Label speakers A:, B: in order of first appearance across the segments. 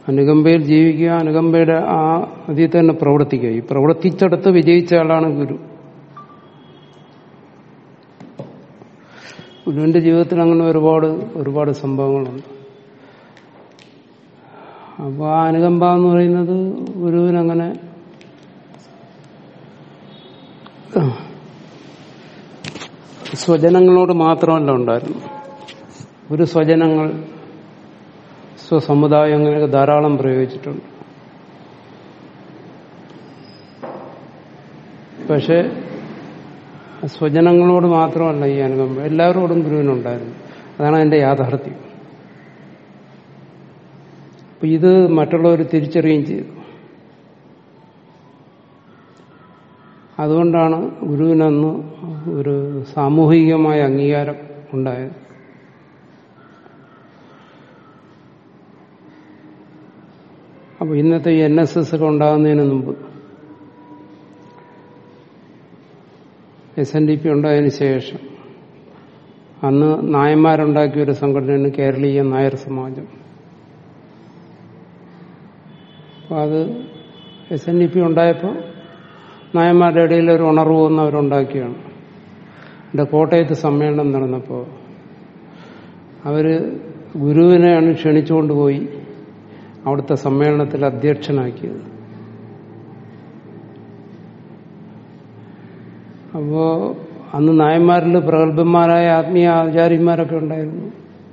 A: അനുകമ്പയിൽ ജീവിക്കുക അനുകമ്പയുടെ ആ അതിൽ തന്നെ പ്രവർത്തിക്കുക ഈ പ്രവർത്തിച്ചെടുത്ത് വിജയിച്ച ആളാണ് ഗുരു ഗുരുവിന്റെ ജീവിതത്തിൽ അങ്ങനെ ഒരുപാട് ഒരുപാട് സംഭവങ്ങളുണ്ട് അപ്പോൾ ആ അനുകമ്പ എന്ന് പറയുന്നത് ഗുരുവിനങ്ങനെ സ്വജനങ്ങളോട് മാത്രമല്ല ഉണ്ടായിരുന്നു ഒരു സ്വജനങ്ങൾ സ്വസമുദായം അങ്ങനെയൊക്കെ ധാരാളം പ്രയോഗിച്ചിട്ടുണ്ട് പക്ഷെ സ്വജനങ്ങളോട് മാത്രമല്ല ഈ അനുകമ്പ എല്ലാവരോടും ഗുരുവിനുണ്ടായിരുന്നു അതാണ് അതിന്റെ യാഥാർത്ഥ്യം അപ്പൊ ഇത് മറ്റുള്ളവർ തിരിച്ചറിയുകയും ചെയ്തു അതുകൊണ്ടാണ് ഗുരുവിനന്ന് ഒരു സാമൂഹികമായ അംഗീകാരം ഉണ്ടായത് അപ്പൊ ഇന്നത്തെ ഈ എൻ എസ് എസ് ഒക്കെ ഉണ്ടാകുന്നതിന് മുമ്പ് എസ് എൻ ഡി പി ഉണ്ടായതിനു ശേഷം അന്ന് നായന്മാരുണ്ടാക്കിയ ഒരു സംഘടനയാണ് കേരളീയ നായർ സമാജം അപ്പൊ അത് എസ് എൻ ഡി പി ഉണ്ടായപ്പോൾ നായന്മാരുടെ ഇടയിൽ ഒരു ഉണർവ് വന്ന് അവരുണ്ടാക്കിയാണ് എൻ്റെ കോട്ടയത്ത് സമ്മേളനം നടന്നപ്പോൾ അവര് ഗുരുവിനെയാണ് ക്ഷണിച്ചുകൊണ്ട് പോയി അവിടുത്തെ സമ്മേളനത്തിൽ അധ്യക്ഷനാക്കിയത് അപ്പോ അന്ന് നായന്മാരിൽ പ്രഗത്ഭന്മാരായ ആത്മീയ ആചാര്യന്മാരൊക്കെ ഉണ്ടായിരുന്നു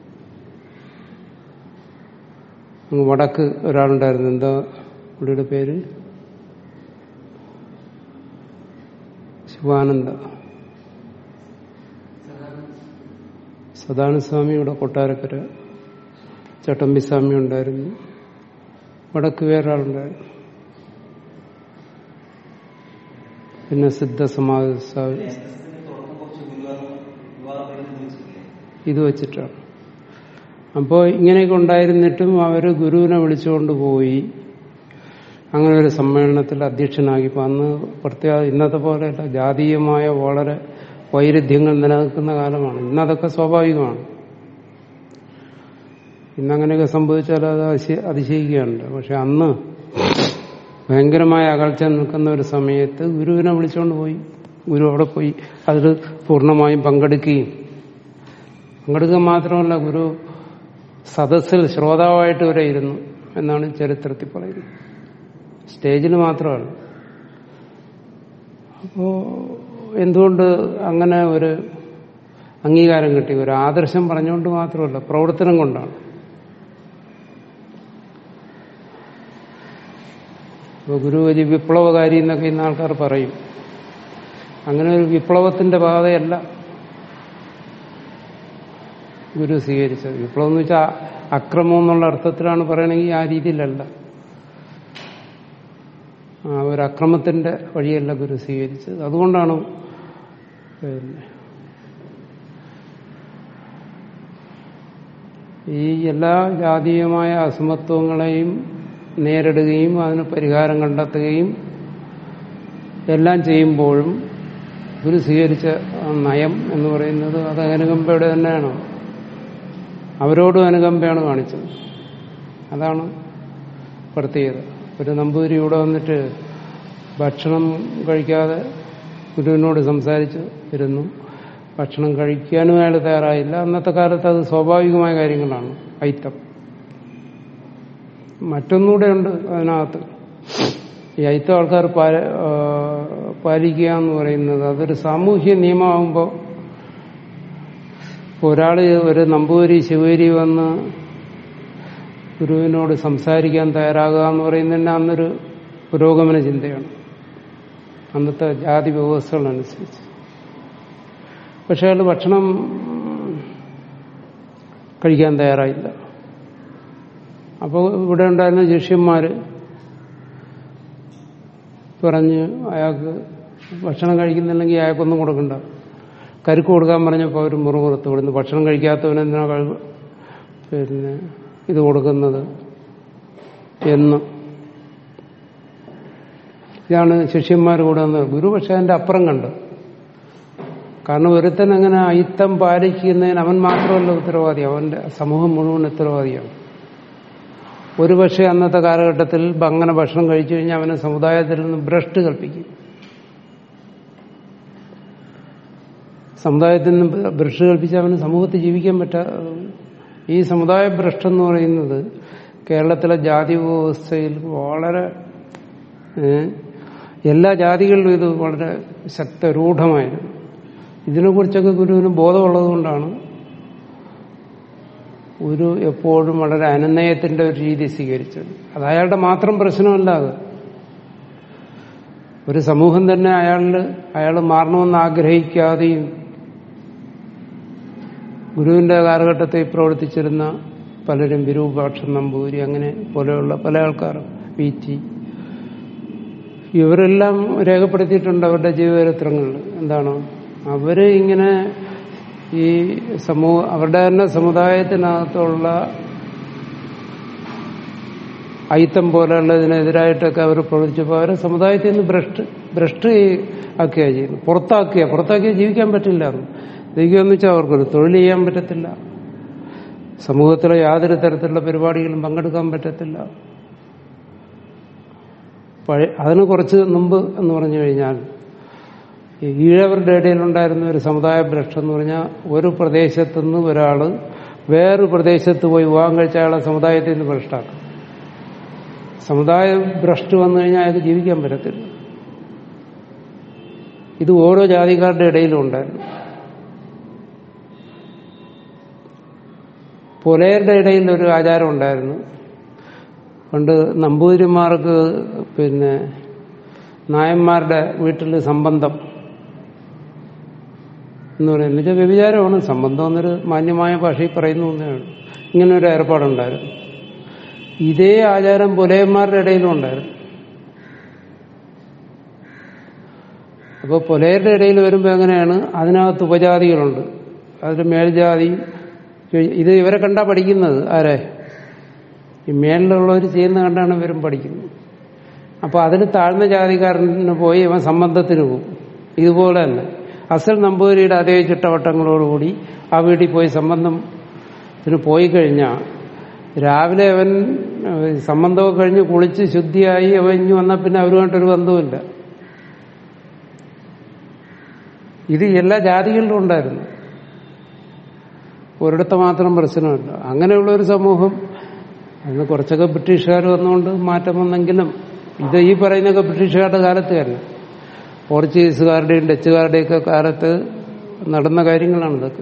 A: അങ്ങ് വടക്ക് ഒരാളുണ്ടായിരുന്നു എന്താ പുള്ളിയുടെ പേര് ശിവാനന്ദ സദാനസ്വാമി ഇവിടെ കൊട്ടാരക്കര ചട്ടമ്പിസ്വാമി ഉണ്ടായിരുന്നു വടക്ക് വേറൊരാളുണ്ടായിരുന്നു പിന്നെ സിദ്ധസമാധി ഇത് വെച്ചിട്ടാണ് അപ്പോൾ ഇങ്ങനെയൊക്കെ ഉണ്ടായിരുന്നിട്ടും അവർ ഗുരുവിനെ വിളിച്ചുകൊണ്ട് പോയി അങ്ങനെ ഒരു സമ്മേളനത്തിൽ അധ്യക്ഷനാക്കിപ്പോൾ അന്ന് പ്രത്യേക ഇന്നത്തെ പോലെയല്ല ജാതീയമായ വളരെ വൈരുദ്ധ്യങ്ങൾ നിലനിൽക്കുന്ന കാലമാണ് ഇന്നതൊക്കെ സ്വാഭാവികമാണ് ഇന്നങ്ങനെയൊക്കെ സംഭവിച്ചാൽ അത് അതിശയ- അതിശയിക്കുകയുണ്ട് പക്ഷെ അന്ന് ഭയങ്കരമായ അകൽച്ച നിൽക്കുന്ന ഒരു സമയത്ത് ഗുരുവിനെ വിളിച്ചുകൊണ്ട് പോയി ഗുരു അവിടെ പോയി അതിൽ പൂർണ്ണമായും പങ്കെടുക്കുകയും പങ്കെടുക്കുക മാത്രമല്ല ഗുരു സദസ്സിൽ ശ്രോതാവായിട്ട് വരെ ഇരുന്നു എന്നാണ് ചരിത്രത്തിൽ പറയുന്നത് സ്റ്റേജിൽ മാത്രമല്ല അപ്പോ എന്തുകൊണ്ട് അങ്ങനെ ഒരു അംഗീകാരം കിട്ടി ഒരു ആദർശം പറഞ്ഞുകൊണ്ട് മാത്രമല്ല പ്രവർത്തനം കൊണ്ടാണ് ഇപ്പൊ ഗുരു വലിയ വിപ്ലവകാരി എന്നൊക്കെ ഇന്ന് ആൾക്കാർ പറയും അങ്ങനെ ഒരു വിപ്ലവത്തിന്റെ പാതയല്ല ഗുരു സ്വീകരിച്ചത് വിപ്ലവം എന്ന് വെച്ചാൽ അക്രമം എന്നുള്ള അർത്ഥത്തിലാണ് പറയണമെങ്കിൽ ആ രീതിയിലല്ല ആ ഒരു അക്രമത്തിന്റെ വഴിയല്ല ഗുരു സ്വീകരിച്ചത് അതുകൊണ്ടാണ് പിന്നെ ഈ എല്ലാ ജാതീയമായ അസമത്വങ്ങളെയും നേരിടുകയും അതിന് പരിഹാരം കണ്ടെത്തുകയും എല്ലാം ചെയ്യുമ്പോഴും ഗുരു സ്വീകരിച്ച ആ നയം എന്ന് പറയുന്നത് അത് അനുകമ്പയുടെ തന്നെയാണ് അവരോടും അനുകമ്പയാണ് കാണിച്ചത് അതാണ് പ്രത്യേകത ഒരു നമ്പൂതിരി ഇവിടെ വന്നിട്ട് ഭക്ഷണം കഴിക്കാതെ ഗുരുവിനോട് സംസാരിച്ച് ഇരുന്നു ഭക്ഷണം കഴിക്കാനും അയാൾ തയ്യാറായില്ല അന്നത്തെ കാലത്ത് അത് സ്വാഭാവികമായ കാര്യങ്ങളാണ് ഐത്തം മറ്റൊന്നുകൂടെ ഉണ്ട് അതിനകത്ത് ഈ ഐത്തം ആൾക്കാർ പാല- ആ, പാലിക്കുക എന്ന് പറയുന്നത് അതൊരു സാമൂഹ്യ നിയമമാകുമ്പോൾ ഒരാൾ ഒരു നമ്പൂരി ശിവേരി വന്ന് ഗുരുവിനോട് സംസാരിക്കാൻ തയ്യാറാകുക എന്ന് പറയുന്നത് തന്നെ അന്നൊരു പുരോഗമന ചിന്തയാണ് അന്നത്തെ ജാതി വ്യവസ്ഥകളനുസരിച്ച് പക്ഷെ അയാൾ ഭക്ഷണം കഴിക്കാൻ തയ്യാറായില്ല അപ്പോൾ ഇവിടെ ഉണ്ടായിരുന്ന ശിഷ്യന്മാര് പറഞ്ഞ് അയാൾക്ക് ഭക്ഷണം കഴിക്കുന്നില്ലെങ്കിൽ അയാൾക്കൊന്നും കൊടുക്കണ്ട കരുക്ക് കൊടുക്കാൻ പറഞ്ഞപ്പോൾ അവർ മുറുമുറുത്ത് ഇവിടുന്ന് ഭക്ഷണം കഴിക്കാത്തവനെന്തിനാ കഴിവ് പിന്നെ ഇത് കൊടുക്കുന്നത് എന്ന് ഇതാണ് ശിഷ്യന്മാർ കൂടെ വന്നത് ഗുരു പക്ഷെ അതിന്റെ അപ്പുറം കണ്ടു കാരണം ഒരുത്തൻ അങ്ങനെ അയിത്തം പാലിക്കുന്നതിന് അവൻ മാത്രമല്ല ഉത്തരവാദി അവന്റെ സമൂഹം മുഴുവൻ ഉത്തരവാദിയാണ് ഒരുപക്ഷെ അന്നത്തെ കാലഘട്ടത്തിൽ അങ്ങനെ ഭക്ഷണം കഴിച്ചു കഴിഞ്ഞാൽ അവന് സമുദായത്തിൽ നിന്ന് ഭ്രഷ്ട് കൽപ്പിക്കും സമുദായത്തിൽ നിന്ന് ഭ്രഷ്ട് കൽപ്പിച്ച് അവന് സമൂഹത്തിൽ ജീവിക്കാൻ പറ്റാ ഈ സമുദായ ഭ്രഷ്ടം എന്ന് പറയുന്നത് കേരളത്തിലെ ജാതി വ്യവസ്ഥയിൽ വളരെ ഏ, എല്ലാ ജാതികളിലും ഇത് വളരെ ശക്തരൂഢമായിരുന്നു ഇതിനെക്കുറിച്ചൊക്കെ ഗുരുവിന് ബോധമുള്ളതുകൊണ്ടാണ് ഗുരു എപ്പോഴും വളരെ അനുനയത്തിന്റെ ഒരു രീതി സ്വീകരിച്ചത് അത് അയാളുടെ മാത്രം പ്രശ്നമല്ല അത് ഒരു സമൂഹം തന്നെ അയാളിൽ അയാൾ മാറണമെന്ന് ആഗ്രഹിക്കാതെയും ഗുരുവിന്റെ കാലഘട്ടത്തിൽ പ്രവർത്തിച്ചിരുന്ന പലരും വിരൂപാക്ഷൻ നമ്പൂരി അങ്ങനെ പോലെയുള്ള പല ആൾക്കാരും പി ടി ഇവരെല്ലാം രേഖപ്പെടുത്തിയിട്ടുണ്ട് അവരുടെ ജീവചരിത്രങ്ങളിൽ എന്താണ് അവര് ഇങ്ങനെ ഈ സമൂഹ അവരുടെ തന്നെ സമുദായത്തിനകത്തുള്ള അയിത്തം പോലെയുള്ളതിനെതിരായിട്ടൊക്കെ അവർ പ്രവർത്തിച്ചപ്പോൾ അവരെ സമുദായത്തിൽ നിന്ന് ഭ്രഷ്ട് ഭ്രഷ്ട് ആക്കുകയാണ് ചെയ്യുന്നത് പുറത്താക്കിയ പുറത്താക്കിയ ജീവിക്കാൻ പറ്റില്ല ജീവിക്കുകയെന്ന് വെച്ചാൽ അവർക്കൊരു തൊഴിൽ ചെയ്യാൻ പറ്റത്തില്ല സമൂഹത്തിലെ യാതൊരു തരത്തിലുള്ള പരിപാടികളും പങ്കെടുക്കാൻ പറ്റത്തില്ല പഴയ അതിന് കുറച്ച് മുമ്പ് എന്ന് പറഞ്ഞു കഴിഞ്ഞാൽ ഈ ഈഴവരുടെ ഇടയിലുണ്ടായിരുന്ന ഒരു സമുദായ ഭ്രഷ്ടം എന്ന് പറഞ്ഞാൽ ഒരു പ്രദേശത്തു നിന്ന് ഒരാൾ വേറൊരു പ്രദേശത്ത് പോയി വിവാഹം കഴിച്ച അയാളെ സമുദായത്തിൽ നിന്ന് ഭ്രഷ്ടാക്കും സമുദായ ഭ്രഷ്ട് വന്നു കഴിഞ്ഞാൽ അയാൾക്ക് ജീവിക്കാൻ പറ്റത്തില്ല ഇത് ഓരോ ജാതിക്കാരുടെ ഇടയിലും ഉണ്ടായിരുന്നു പുലയരുടെ ഇടയിൽ ഒരു ആചാരം ഉണ്ടായിരുന്നു പണ്ട് നമ്പൂതിരിമാർക്ക് പിന്നെ നായന്മാരുടെ വീട്ടിൽ സംബന്ധം എന്ന് പറയുന്നത് എന്നുവെച്ചാൽ വ്യഭിചാരമാണ് സംബന്ധം എന്നൊരു മാന്യമായ ഭാഷയിൽ പറയുന്നു എന്നതാണ് ഇങ്ങനെ ഒരു ഏർപ്പാടുണ്ടായിരുന്നു ഇതേ ആചാരം പുലയന്മാരുടെ ഇടയിലും ഉണ്ടായിരുന്നു അപ്പോൾ പുലയരുടെ ഇടയിൽ വരുമ്പോൾ എങ്ങനെയാണ് അതിനകത്ത് ഉപജാതികളുണ്ട് അതിൽ മേൽജാതി ഇത് ഇവരെ കണ്ടാ പഠിക്കുന്നത് ആരെ ഈ മേലിലുള്ളവർ ചെയ്യുന്ന കണ്ടാണ് ഇവരും പഠിക്കുന്നത് അപ്പോൾ അതിൽ താഴ്ന്ന ജാതിക്കാരന് പോയി ഇവൻ സംബന്ധത്തിന് പോകും ഇതുപോലെ തന്നെ അസൽ നമ്പൂതിരിയുടെ അതേ ചിട്ടവട്ടങ്ങളോടുകൂടി ആ വീട്ടിൽ പോയി സംബന്ധത്തിന് പോയി കഴിഞ്ഞാൽ രാവിലെ അവൻ ഏഹ്, സംബന്ധമൊക്കെ കഴിഞ്ഞ് കുളിച്ച് ശുദ്ധിയായി അവൻ ഇഞ്ഞു വന്നാൽ പിന്നെ അവരുമായിട്ടൊരു ബന്ധവുമില്ല ഇത് എല്ലാ ജാതികളിലും ഉണ്ടായിരുന്നു ഒരിടത്ത് മാത്രം പ്രശ്നമില്ല അങ്ങനെയുള്ള ഒരു സമൂഹം അന്ന് കുറച്ചൊക്കെ ബ്രിട്ടീഷുകാർ വന്നുകൊണ്ട് മാറ്റം വന്നെങ്കിലും ഇത് ഈ പറയുന്നൊക്കെ ബ്രിട്ടീഷുകാരുടെ കാലത്ത് തന്നെ പോർച്ചുഗീസുകാരുടെയും ഡച്ചുകാരുടെയൊക്കെ കാലത്ത് നടന്ന കാര്യങ്ങളാണ് ഇതൊക്കെ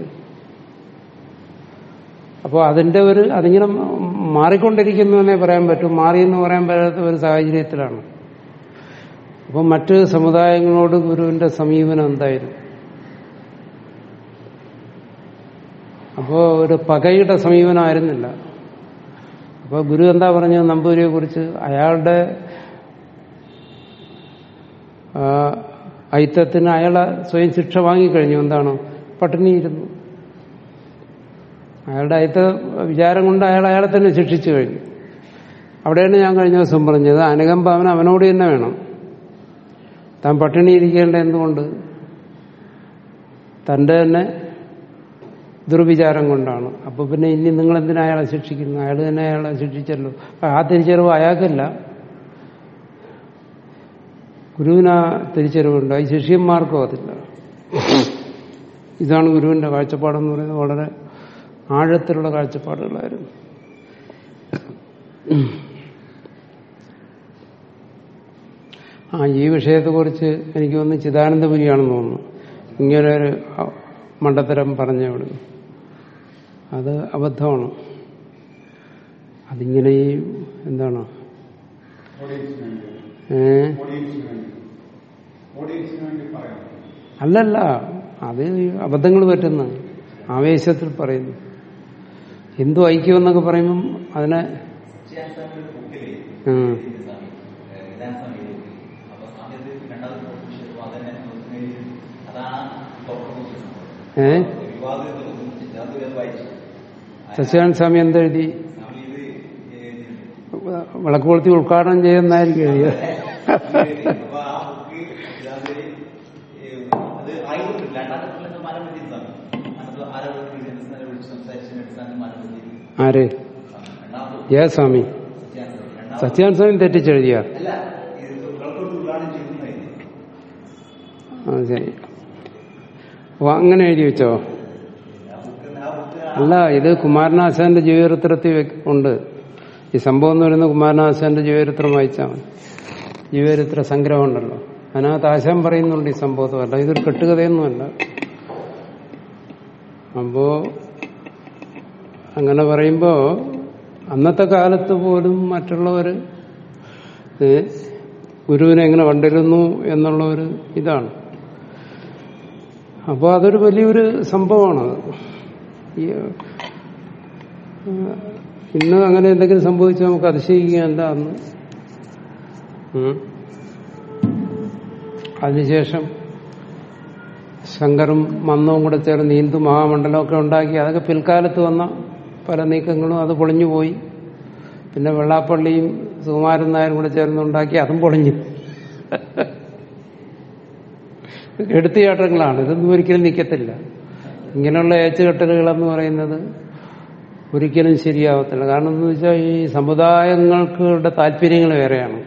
A: അപ്പോൾ അതിന്റെ ഒരു അതിങ്ങനെ മാറിക്കൊണ്ടിരിക്കുന്നു എന്നേ പറയാൻ പറ്റും മാറിയെന്ന് പറയാൻ പറ്റാത്ത ഒരു സാഹചര്യത്തിലാണ് അപ്പോൾ മറ്റ് സമുദായങ്ങളോട് ഗുരുവിന്റെ സമീപനം എന്തായിരുന്നു അപ്പോൾ ഒരു പകയുടെ സമീപനമായിരുന്നില്ല അപ്പോൾ ഗുരു എന്താ പറഞ്ഞത് നമ്പൂരിയെ കുറിച്ച് അയാളുടെ ആ, ഐത്തത്തിന് അയാളെ സ്വയം ശിക്ഷ വാങ്ങിക്കഴിഞ്ഞു എന്താണ് പട്ടിണിയിരുന്നു അയാളുടെ അയത്ത വിചാരം കൊണ്ട് അയാൾ അയാളെ തന്നെ ശിക്ഷിച്ചു കഴിഞ്ഞു അവിടെയാണ് ഞാൻ കഴിഞ്ഞ ദിവസം പറഞ്ഞത് അനുകമ്പ അവൻ അവനോട് തന്നെ വേണം താൻ പട്ടിണി ഇരിക്കേണ്ട എന്തുകൊണ്ട് തന്റെ തന്നെ ദുർവിചാരം കൊണ്ടാണ് അപ്പൊ പിന്നെ ഇനി നിങ്ങൾ എന്തിനാ അയാളെ ശിക്ഷിക്കുന്നു അയാൾ തന്നെ അയാളെ ശിക്ഷിച്ചല്ലോ അപ്പൊ ആ തിരിച്ചറിവ് അയാൾക്കല്ല ഗുരുവിന് ആ തിരിച്ചറിവുണ്ട് ഈ ശിഷ്യന്മാർക്കും അതില്ല ഇതാണ് ഗുരുവിന്റെ കാഴ്ചപ്പാടെന്ന് പറയുന്നത് വളരെ ആഴത്തിലുള്ള കാഴ്ചപ്പാടുകളായിരുന്നു ആ ഈ വിഷയത്തെക്കുറിച്ച് എനിക്ക് തോന്നുന്നു ചിദാനന്ദപുരിയാണെന്ന് തോന്നുന്നു ഇങ്ങനെ ഒരു മണ്ടത്തരം പറഞ്ഞ അവിടെ അത് അബദ്ധമാണ് അതിങ്ങനെ ഈ എന്താണ് ഏ അല്ലല്ല അത് അബദ്ധങ്ങൾ പറ്റുന്ന ആവേശത്തിൽ പറയുന്നു ഹിന്ദു ഐക്യം എന്നൊക്കെ പറയുമ്പം അതിനെ ഉം. ഏ സച്ചിദാനന്ദ സ്വാമി എന്തെഴുതി വിളക്ക് കൊളുത്തി ഉദ്ഘാടനം ചെയ്യുന്നതായിരിക്കും എഴുതിയത് ആര് ജയസ്വാമി സത്യാനന്ദ സ്വാമി തെറ്റിച്ചെഴുതിയ
B: അല്ല ഇത് ഉൾക്കൊടുത്ത് ഉദ്ഘാടനം ചെയ്യുന്നതായിരുന്നു
A: അത് ശരി അപ്പൊ അങ്ങനെ എഴുതി വെച്ചോ
B: ആ ബുക്ക് ആ ബുക്ക്
A: അല്ല ഇത് കുമാരനാശാന്റെ ജീവചരിത്രത്തിൽ വെക്ക് ഉണ്ട് ഈ സംഭവം എന്ന് പറയുന്നത് കുമാരനാശാന്റെ ജീവചരിത്രം വായിച്ചാൽ മതി ജീവചരിത്ര സംഗ്രഹം ഉണ്ടല്ലോ അതിനകത്ത് ആശാൻ പറയുന്നുണ്ട് ഈ സംഭവത്തെ അല്ല ഇതൊരു കെട്ടുകഥയൊന്നുമല്ല അപ്പോ അങ്ങനെ പറയുമ്പോ അന്നത്തെ കാലത്ത് പോലും മറ്റുള്ളവർ ഗുരുവിനെ എങ്ങനെ കണ്ടിരുന്നു എന്നുള്ള ഒരു ഇതാണ് അപ്പോൾ അതൊരു വലിയൊരു സംഭവമാണ് ഈ, ഏഹ്, ഇന്ന് അങ്ങനെ എന്തെങ്കിലും സംഭവിച്ചാൽ നമുക്ക് അതിശയിക്കുകയല്ല അന്ന് ഉം. അതിനുശേഷം ശങ്കറും മന്നവും കൂടെ ചേർന്ന് ഹിന്ദു മഹാമണ്ഡലമൊക്കെ ഉണ്ടാക്കി അതൊക്കെ പിൽക്കാലത്ത് വന്ന പല നീക്കങ്ങളും അത് പൊളിഞ്ഞുപോയി പിന്നെ വെള്ളാപ്പള്ളിയും സുകുമാരൻ നായരും കൂടെ ചേർന്നുണ്ടാക്കി അതും പൊളിഞ്ഞു എടുത്തുചാട്ടങ്ങളാണ് ഇതൊന്നും ഒരിക്കലും നിൽക്കത്തില്ല ഇങ്ങനെയുള്ള ഏച്ചുകെട്ടലുകളെന്ന് പറയുന്നത് ഒരിക്കലും ശരിയാവത്തില്ല കാരണം എന്ന് വെച്ചാൽ ഈ സമുദായങ്ങൾക്ക് താല്പര്യങ്ങൾ വേറെയാണ്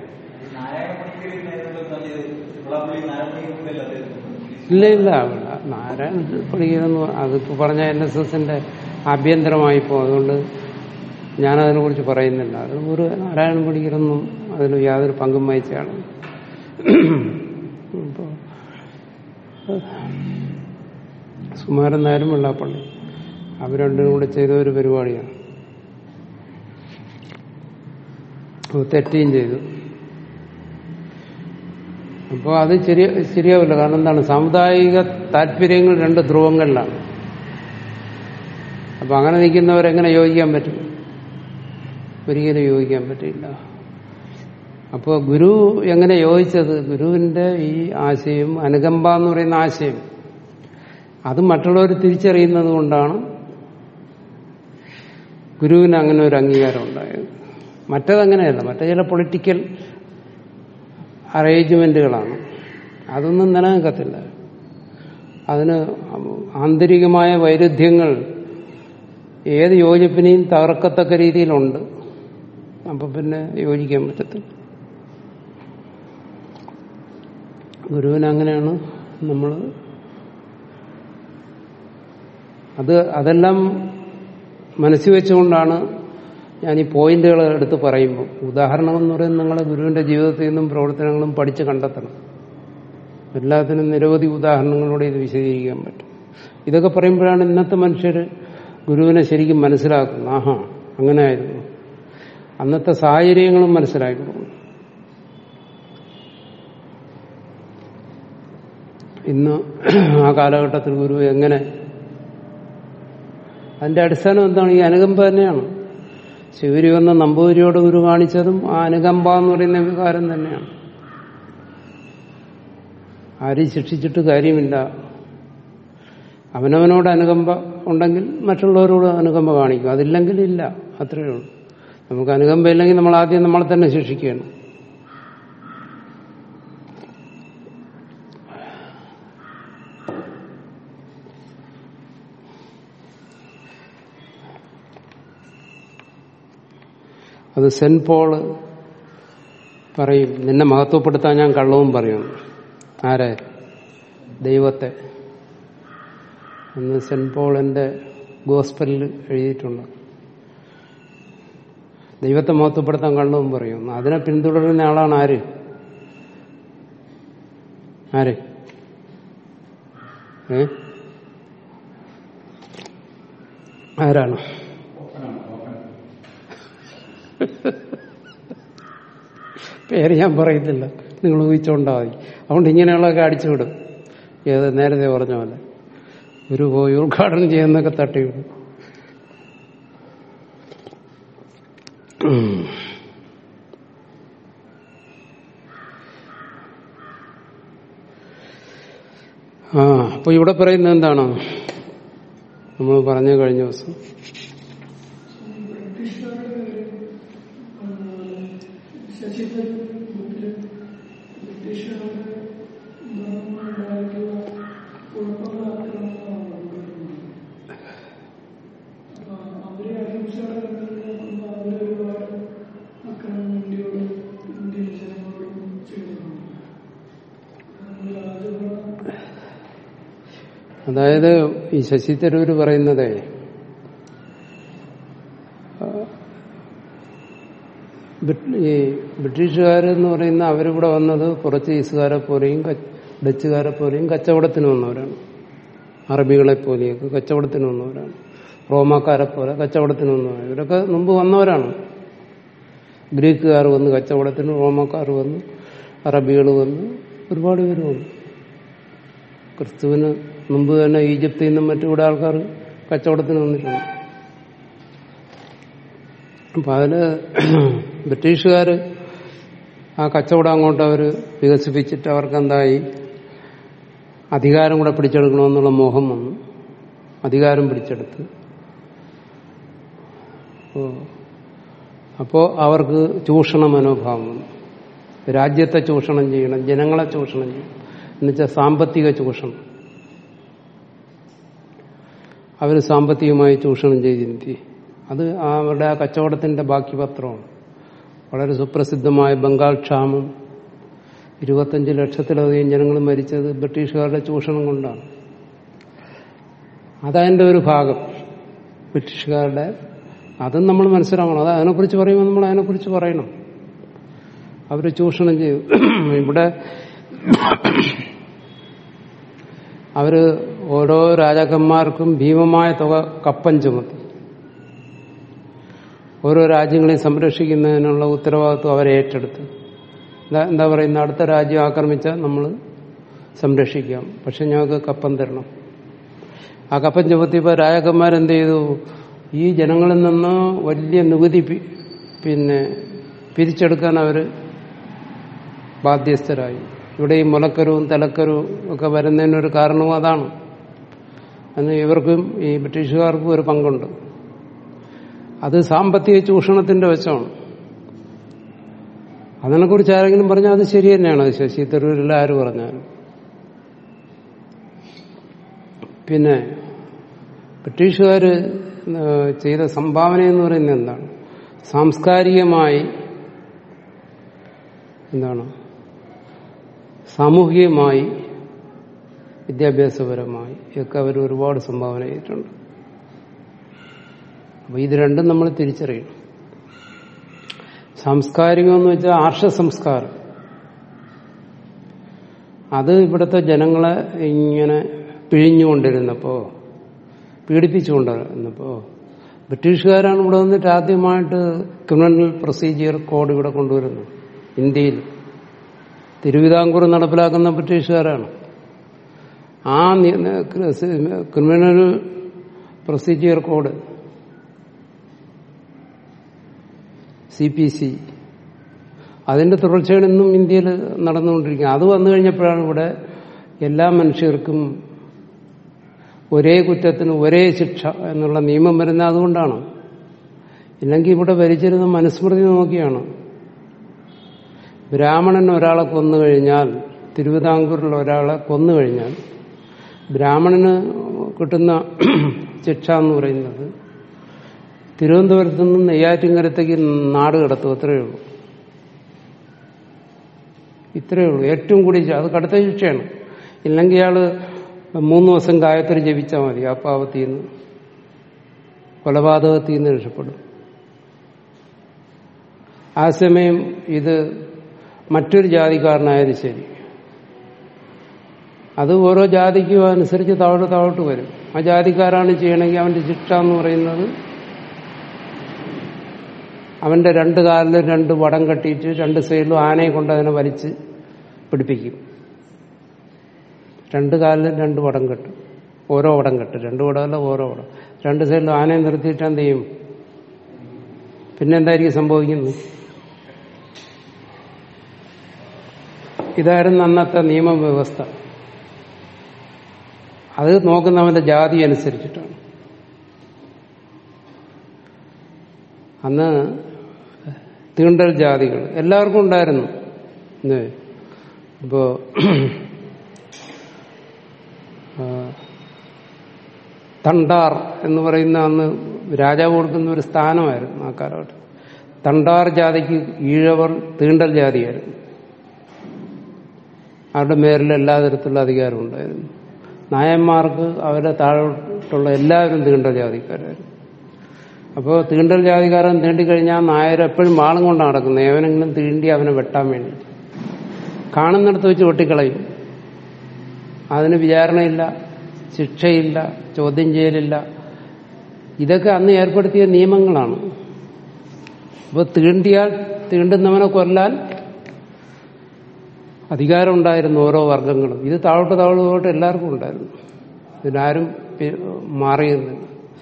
A: ഇല്ല ഇല്ല നാരായണ പണിക്കരെന്ന് അതിപ്പോ പറഞ്ഞ എൻ എസ് എസിന്റെ ആഭ്യന്തരമായി പോകും അതുകൊണ്ട് ഞാനതിനെ കുറിച്ച് പറയുന്നില്ല അത് ഒരു നാരായണ പണിക്കരൊന്നും അതിന് യാതൊരു പങ്കും വഹിച്ചാണ് അപ്പോ സുമാരൻ നായരും വെള്ളാപ്പള്ളി അവർ രണ്ടും കൂടെ ചെയ്ത ഒരു പരിപാടിയാണ് അപ്പോൾ തെറ്റുകയും ചെയ്തു അപ്പോൾ അത് ശരി ശരിയാവില്ല കാരണം എന്താണ് സാമുദായിക താല്പര്യങ്ങൾ രണ്ട് ധ്രുവങ്ങളിലാണ് അപ്പൊ അങ്ങനെ നിൽക്കുന്നവരെങ്ങനെ യോജിക്കാൻ പറ്റും ഒരിക്കലും യോജിക്കാൻ പറ്റില്ല അപ്പോൾ ഗുരു എങ്ങനെ യോജിച്ചത് ഗുരുവിന്റെ ഈ ആശയം അനുകമ്പ എന്ന് പറയുന്ന ആശയം അത് മറ്റുള്ളവർ തിരിച്ചറിയുന്നത് കൊണ്ടാണ് ഗുരുവിന് അങ്ങനെ ഒരു അംഗീകാരം ഉണ്ടായത് മറ്റതങ്ങനെയല്ല മറ്റേ ചില പൊളിറ്റിക്കൽ അറേഞ്ച്മെന്റുകളാണ് അതൊന്നും നിലനിൽക്കത്തില്ല അതിന് ആന്തരികമായ വൈരുദ്ധ്യങ്ങൾ ഏത് യോജിപ്പിനെയും തകർക്കത്തക്ക രീതിയിലുണ്ട് അപ്പൊ പിന്നെ യോജിക്കാൻ പറ്റത്തില്ല ഗുരുവിന് അങ്ങനെയാണ് നമ്മൾ അത് അതെല്ലാം മനസ്സിൽ വെച്ചുകൊണ്ടാണ് ഞാൻ ഈ പോയിന്റുകൾ എടുത്ത് പറയുമ്പോൾ ഉദാഹരണം എന്ന് പറയുന്നത് നിങ്ങളെ ഗുരുവിന്റെ ജീവിതത്തിൽ നിന്നും പ്രവർത്തനങ്ങളും പഠിച്ച് കണ്ടെത്തണം എല്ലാത്തിനും നിരവധി ഉദാഹരണങ്ങളോടെ ഇത് വിശദീകരിക്കാൻ പറ്റും ഇതൊക്കെ പറയുമ്പോഴാണ് ഇന്നത്തെ മനുഷ്യർ ഗുരുവിനെ ശരിക്കും മനസ്സിലാക്കുന്നത് ആഹാ അങ്ങനെ ആയിരുന്നു അന്നത്തെ സാഹചര്യങ്ങളും മനസ്സിലാക്കി കൊടുക്കും ഇന്ന് ആ കാലഘട്ടത്തിൽ ഗുരു എങ്ങനെ അതിന്റെ അടിസ്ഥാനം എന്താണ് ഈ അനുകമ്പ തന്നെയാണ് ശിവരി വന്ന നമ്പൂതിരിയോട് ഗുരു കാണിച്ചതും ആ അനുകമ്പ എന്ന് പറയുന്ന വികാരം തന്നെയാണ് ആരെയും ശിക്ഷിച്ചിട്ട് കാര്യമില്ല അവനവനോട് അനുകമ്പ ഉണ്ടെങ്കിൽ മറ്റുള്ളവരോട് അനുകമ്പ കാണിക്കും അതില്ലെങ്കിൽ ഇല്ല അത്രയേ ഉള്ളൂ നമുക്ക് അനുകമ്പ ഇല്ലെങ്കിൽ നമ്മൾ ആദ്യം നമ്മളെ തന്നെ ശിക്ഷിക്കുകയാണ് അത് സെന്റ് പോള് പറയും നിന്നെ മഹത്വപ്പെടുത്താൻ ഞാൻ കള്ളവും പറയും ആരെ ദൈവത്തെ എന്ന് സെന്റ് പോളിന്റെ ഗോസ്പലിൽ എഴുതിയിട്ടുണ്ട് ദൈവത്തെ മഹത്വപ്പെടുത്താൻ കള്ളവും പറയും അതിനെ പിന്തുടരുന്ന ആളാണ് ആര് ആര് ഏ ആരാണ് പേര് ഞാൻ പറയുന്നില്ല നിങ്ങൾ ഊഹിച്ചോണ്ടാ മതി അതുകൊണ്ട് ഇങ്ങനെയുള്ളതൊക്കെ അടിച്ചുവിടും ഏത് നേരത്തെ പറഞ്ഞ പോലെ ഒരു പോയി ഉദ്ഘാടനം ചെയ്യുന്നൊക്കെ തട്ടിവിടും ആ അപ്പൊ ഇവിടെ പറയുന്നത് എന്താണ് നമ്മൾ പറഞ്ഞു കഴിഞ്ഞ ദിവസം
C: അവരെ അഹിംസയുടെ അവരെ ഒരുപാട് ആക്രമണം വേണ്ടി
A: അതായത് ഈ ശശി തരൂര് പറയുന്നത് ഈ ബ്രിട്ടീഷുകാരെന്ന് പറയുന്ന അവരിവിടെ വന്നത് പോർച്ചുഗീസുകാരെ പോലെയും ക- ഡച്ചുകാരെ പോലെയും കച്ചവടത്തിന് വന്നവരാണ് അറബികളെ പോലെയൊക്കെ കച്ചവടത്തിന് വന്നവരാണ് റോമാക്കാരെ പോലെ കച്ചവടത്തിന് വന്നവരാണ് ഇവരൊക്കെ മുമ്പ് വന്നവരാണ് ഗ്രീക്കുകാർ വന്ന് കച്ചവടത്തിന് റോമാക്കാർ വന്ന് അറബികൾ വന്ന് ഒരുപാട് പേര് വന്നു ക്രിസ്തുവിന് മുമ്പ് തന്നെ ഈജിപ്തിൽ നിന്നും മറ്റു ഇവിടെ ആൾക്കാർ കച്ചവടത്തിന് വന്നിട്ടുണ്ട് അപ്പൊ അതില് ബ്രിട്ടീഷുകാർ ആ കച്ചവടം അങ്ങോട്ട് അവർ വികസിപ്പിച്ചിട്ട് അവർക്ക് എന്തായി അധികാരം കൂടെ പിടിച്ചെടുക്കണമെന്നുള്ള മോഹം വന്നു അധികാരം പിടിച്ചെടുത്ത് ഓ. അപ്പോ അവർക്ക് ചൂഷണ മനോഭാവം വന്നു രാജ്യത്തെ ചൂഷണം ചെയ്യണം ജനങ്ങളെ ചൂഷണം ചെയ്യണം എന്നുവെച്ചാൽ സാമ്പത്തിക ചൂഷണം അവർ സാമ്പത്തികമായി ചൂഷണം ചെയ്തിരുത്തി അത് അവരുടെ ആ കച്ചവടത്തിന്റെ ബാക്കി പത്രമാണ് വളരെ സുപ്രസിദ്ധമായ ബംഗാൾ ക്ഷാമം ഇരുപത്തഞ്ച് ലക്ഷത്തിലധികം ജനങ്ങൾ മരിച്ചത് ബ്രിട്ടീഷുകാരുടെ ചൂഷണം കൊണ്ടാണ് അതതിൻ്റെ ഒരു ഭാഗം ബ്രിട്ടീഷുകാരുടെ അതും നമ്മൾ മനസ്സിലാക്കണം അത് അതിനെക്കുറിച്ച് പറയുമ്പോൾ നമ്മൾ അതിനെക്കുറിച്ച് പറയണം അവർ ചൂഷണം ചെയ്തു ഇവിടെ അവര് ഓരോ രാജാക്കന്മാർക്കും ഭീമമായ തുക കപ്പൻ ചുമത്തി ഓരോ രാജ്യങ്ങളെയും സംരക്ഷിക്കുന്നതിനുള്ള ഉത്തരവാദിത്വം അവരെ ഏറ്റെടുത്ത് എന്താ എന്താ പറയുന്ന അടുത്ത രാജ്യം ആക്രമിച്ചാൽ നമ്മൾ സംരക്ഷിക്കാം പക്ഷെ ഞങ്ങൾക്ക് കപ്പൻ തരണം ആ കപ്പൻ ചുമത്തിയപ്പോൾ രാജാക്കന്മാരെന്ത് ചെയ്തു ഈ ജനങ്ങളിൽ നിന്ന് വലിയ നികുതി പി- പിന്നെ പിരിച്ചെടുക്കാൻ അവർ ബാധ്യസ്ഥരായി ഇവിടെ ഈ മുലക്കരവും തലക്കരവും ഒക്കെ വരുന്നതിനൊരു കാരണവും അതാണ് അന്ന് ഇവർക്കും ഈ ബ്രിട്ടീഷുകാർക്കും ഒരു പങ്കുണ്ട് അത് സാമ്പത്തിക ചൂഷണത്തിന്റെ വശമാണ് അതിനെക്കുറിച്ച് ആരെങ്കിലും പറഞ്ഞാൽ അത് ശരി തന്നെയാണ് അത് ശശി തരൂരിൽ ആര് പറഞ്ഞാലും പിന്നെ ബ്രിട്ടീഷുകാർ ചെയ്ത സംഭാവന എന്ന് പറയുന്നത് എന്താണ് സാംസ്കാരികമായി എന്താണ് സാമൂഹികമായി വിദ്യാഭ്യാസപരമായി ഒക്കെ അവർ ഒരുപാട് സംഭാവന ചെയ്തിട്ടുണ്ട് അപ്പൊ ഇത് രണ്ടും നമ്മൾ തിരിച്ചറിയണം സാംസ്കാരികം എന്ന് വെച്ചാൽ ആർഷ സംസ്കാരം അത് ഇവിടുത്തെ ജനങ്ങളെ ഇങ്ങനെ പിഴിഞ്ഞുകൊണ്ടിരുന്നപ്പോ പീഡിപ്പിച്ചുകൊണ്ടിരുന്നപ്പോ ബ്രിട്ടീഷുകാരാണ് ഇവിടെ വന്നിട്ട് ആദ്യമായിട്ട് ക്രിമിനൽ പ്രൊസീജിയർ കോഡ് ഇവിടെ കൊണ്ടുവരുന്നത് ഇന്ത്യയിൽ തിരുവിതാംകൂർ നടപ്പിലാക്കുന്ന ബ്രിട്ടീഷുകാരാണ് ആ നി- criminal procedure code C P C അതിന്റെ തുടർച്ചയാണ് ഇന്നും ഇന്ത്യയിൽ നടന്നുകൊണ്ടിരിക്കുന്നത് അത് വന്നു കഴിഞ്ഞപ്പോഴാണ് ഇവിടെ എല്ലാ മനുഷ്യർക്കും ഒരേ കുറ്റത്തിന് ഒരേ ശിക്ഷ എന്നുള്ള നിയമം വരുന്നത് അതുകൊണ്ടാണ് ഇല്ലെങ്കിൽ ഇവിടെ ഭരിച്ചിരുന്ന മനുസ്മൃതി നോക്കിയാണ് ബ്രാഹ്മണൻ ഒരാളെ കൊന്നു കഴിഞ്ഞാൽ തിരുവിതാംകൂറിൽ ഒരാളെ കൊന്നു കഴിഞ്ഞാൽ ബ്രാഹ്മണന് കിട്ടുന്ന ശിക്ഷ എന്ന് പറയുന്നത് തിരുവനന്തപുരത്ത് നിന്ന് നെയ്യാറ്റിൻകരത്തേക്ക് നാട് കടത്തും അത്രയേ ഉള്ളൂ ഇത്രയേ ഉള്ളൂ ഏറ്റവും കൂടി ശിക്ഷ. അത് കടുത്ത ശിക്ഷയാണ് ഇല്ലെങ്കിൽ ഇയാള് മൂന്ന് ദിവസം ഗായത്രി ജപിച്ചാൽ മതി ആ പാവത്തിൽ നിന്ന് കൊലപാതകത്തിൽ നിന്ന് രക്ഷപ്പെടും ആ സമയം ഇത് മറ്റൊരു ജാതിക്കാരനായാലും ശരി അത് ഓരോ ജാതിക്കും അനുസരിച്ച് താഴോട്ട് താഴോട്ട് വരും ആ ജാതിക്കാരാണ് ചെയ്യണമെങ്കിൽ അവന്റെ ശിക്ഷ എന്ന് പറയുന്നത് അവന്റെ രണ്ട് കാലിലും രണ്ട് വടം കെട്ടിയിട്ട് രണ്ട് സൈഡിലും ആനയെ കൊണ്ട് അതിനെ വലിച്ച് പിടിപ്പിക്കും രണ്ട് കാലിലും രണ്ട് വടം കെട്ടും ഓരോ വടം കെട്ടും രണ്ട് വടമല്ല ഓരോ വടം രണ്ട് സൈഡിലും ആനയെ നിർത്തിയിട്ട് എന്ത് ചെയ്യും പിന്നെ എന്തായിരിക്കും സംഭവിക്കുന്നത് ഇതായിരുന്നു അന്നത്തെ നിയമവ്യവസ്ഥ അത് നോക്കുന്നവന്റെ ജാതി അനുസരിച്ചിട്ടാണ് അന്ന് തീണ്ടൽ ജാതികൾ എല്ലാവർക്കും ഉണ്ടായിരുന്നു ഇന്ന് ഇപ്പോ ആ, തണ്ടാർ എന്ന് പറയുന്ന അന്ന് രാജാവ് കൊടുക്കുന്ന ഒരു സ്ഥാനമായിരുന്നു ആ കാലഘട്ടം തണ്ടാർ ജാതിക്ക് ഈഴവർ തീണ്ടൽ ജാതിയായിരുന്നു അവരുടെ മേലിൽ എല്ലാ തരത്തിലുള്ള അധികാരം ഉണ്ടായിരുന്നു നായന്മാർക്ക് അവരെ താഴോട്ടുള്ള എല്ലാവരും തീണ്ടൽ ജാതിക്കാരായിരുന്നു അപ്പോൾ തീണ്ടൽ ജാതിക്കാരൻ തീണ്ടിക്കഴിഞ്ഞാൽ നായർ എപ്പോഴും വാളും കൊണ്ടാണ് നടക്കുന്നത് ഏവനെങ്കിലും തീണ്ടി അവനെ വെട്ടാൻ വേണ്ടി കാണുന്നിടത്ത് വെച്ച് വെട്ടിക്കളയും അതിന് വിചാരണയില്ല ശിക്ഷയില്ല ചോദ്യം ചെയ്യലില്ല ഇതൊക്കെ അന്ന് ഏർപ്പെടുത്തിയ നിയമങ്ങളാണ് അപ്പോൾ തീണ്ടിയാൽ തീണ്ടുന്നവനെ കൊല്ലാൻ അധികാരം ഉണ്ടായിരുന്നു ഓരോ വർഗങ്ങളും ഇത് താഴോട്ട് താഴോട്ട് എല്ലാവർക്കും ഉണ്ടായിരുന്നു ഇതിനാരും പി- മാറിയുന്നില്ല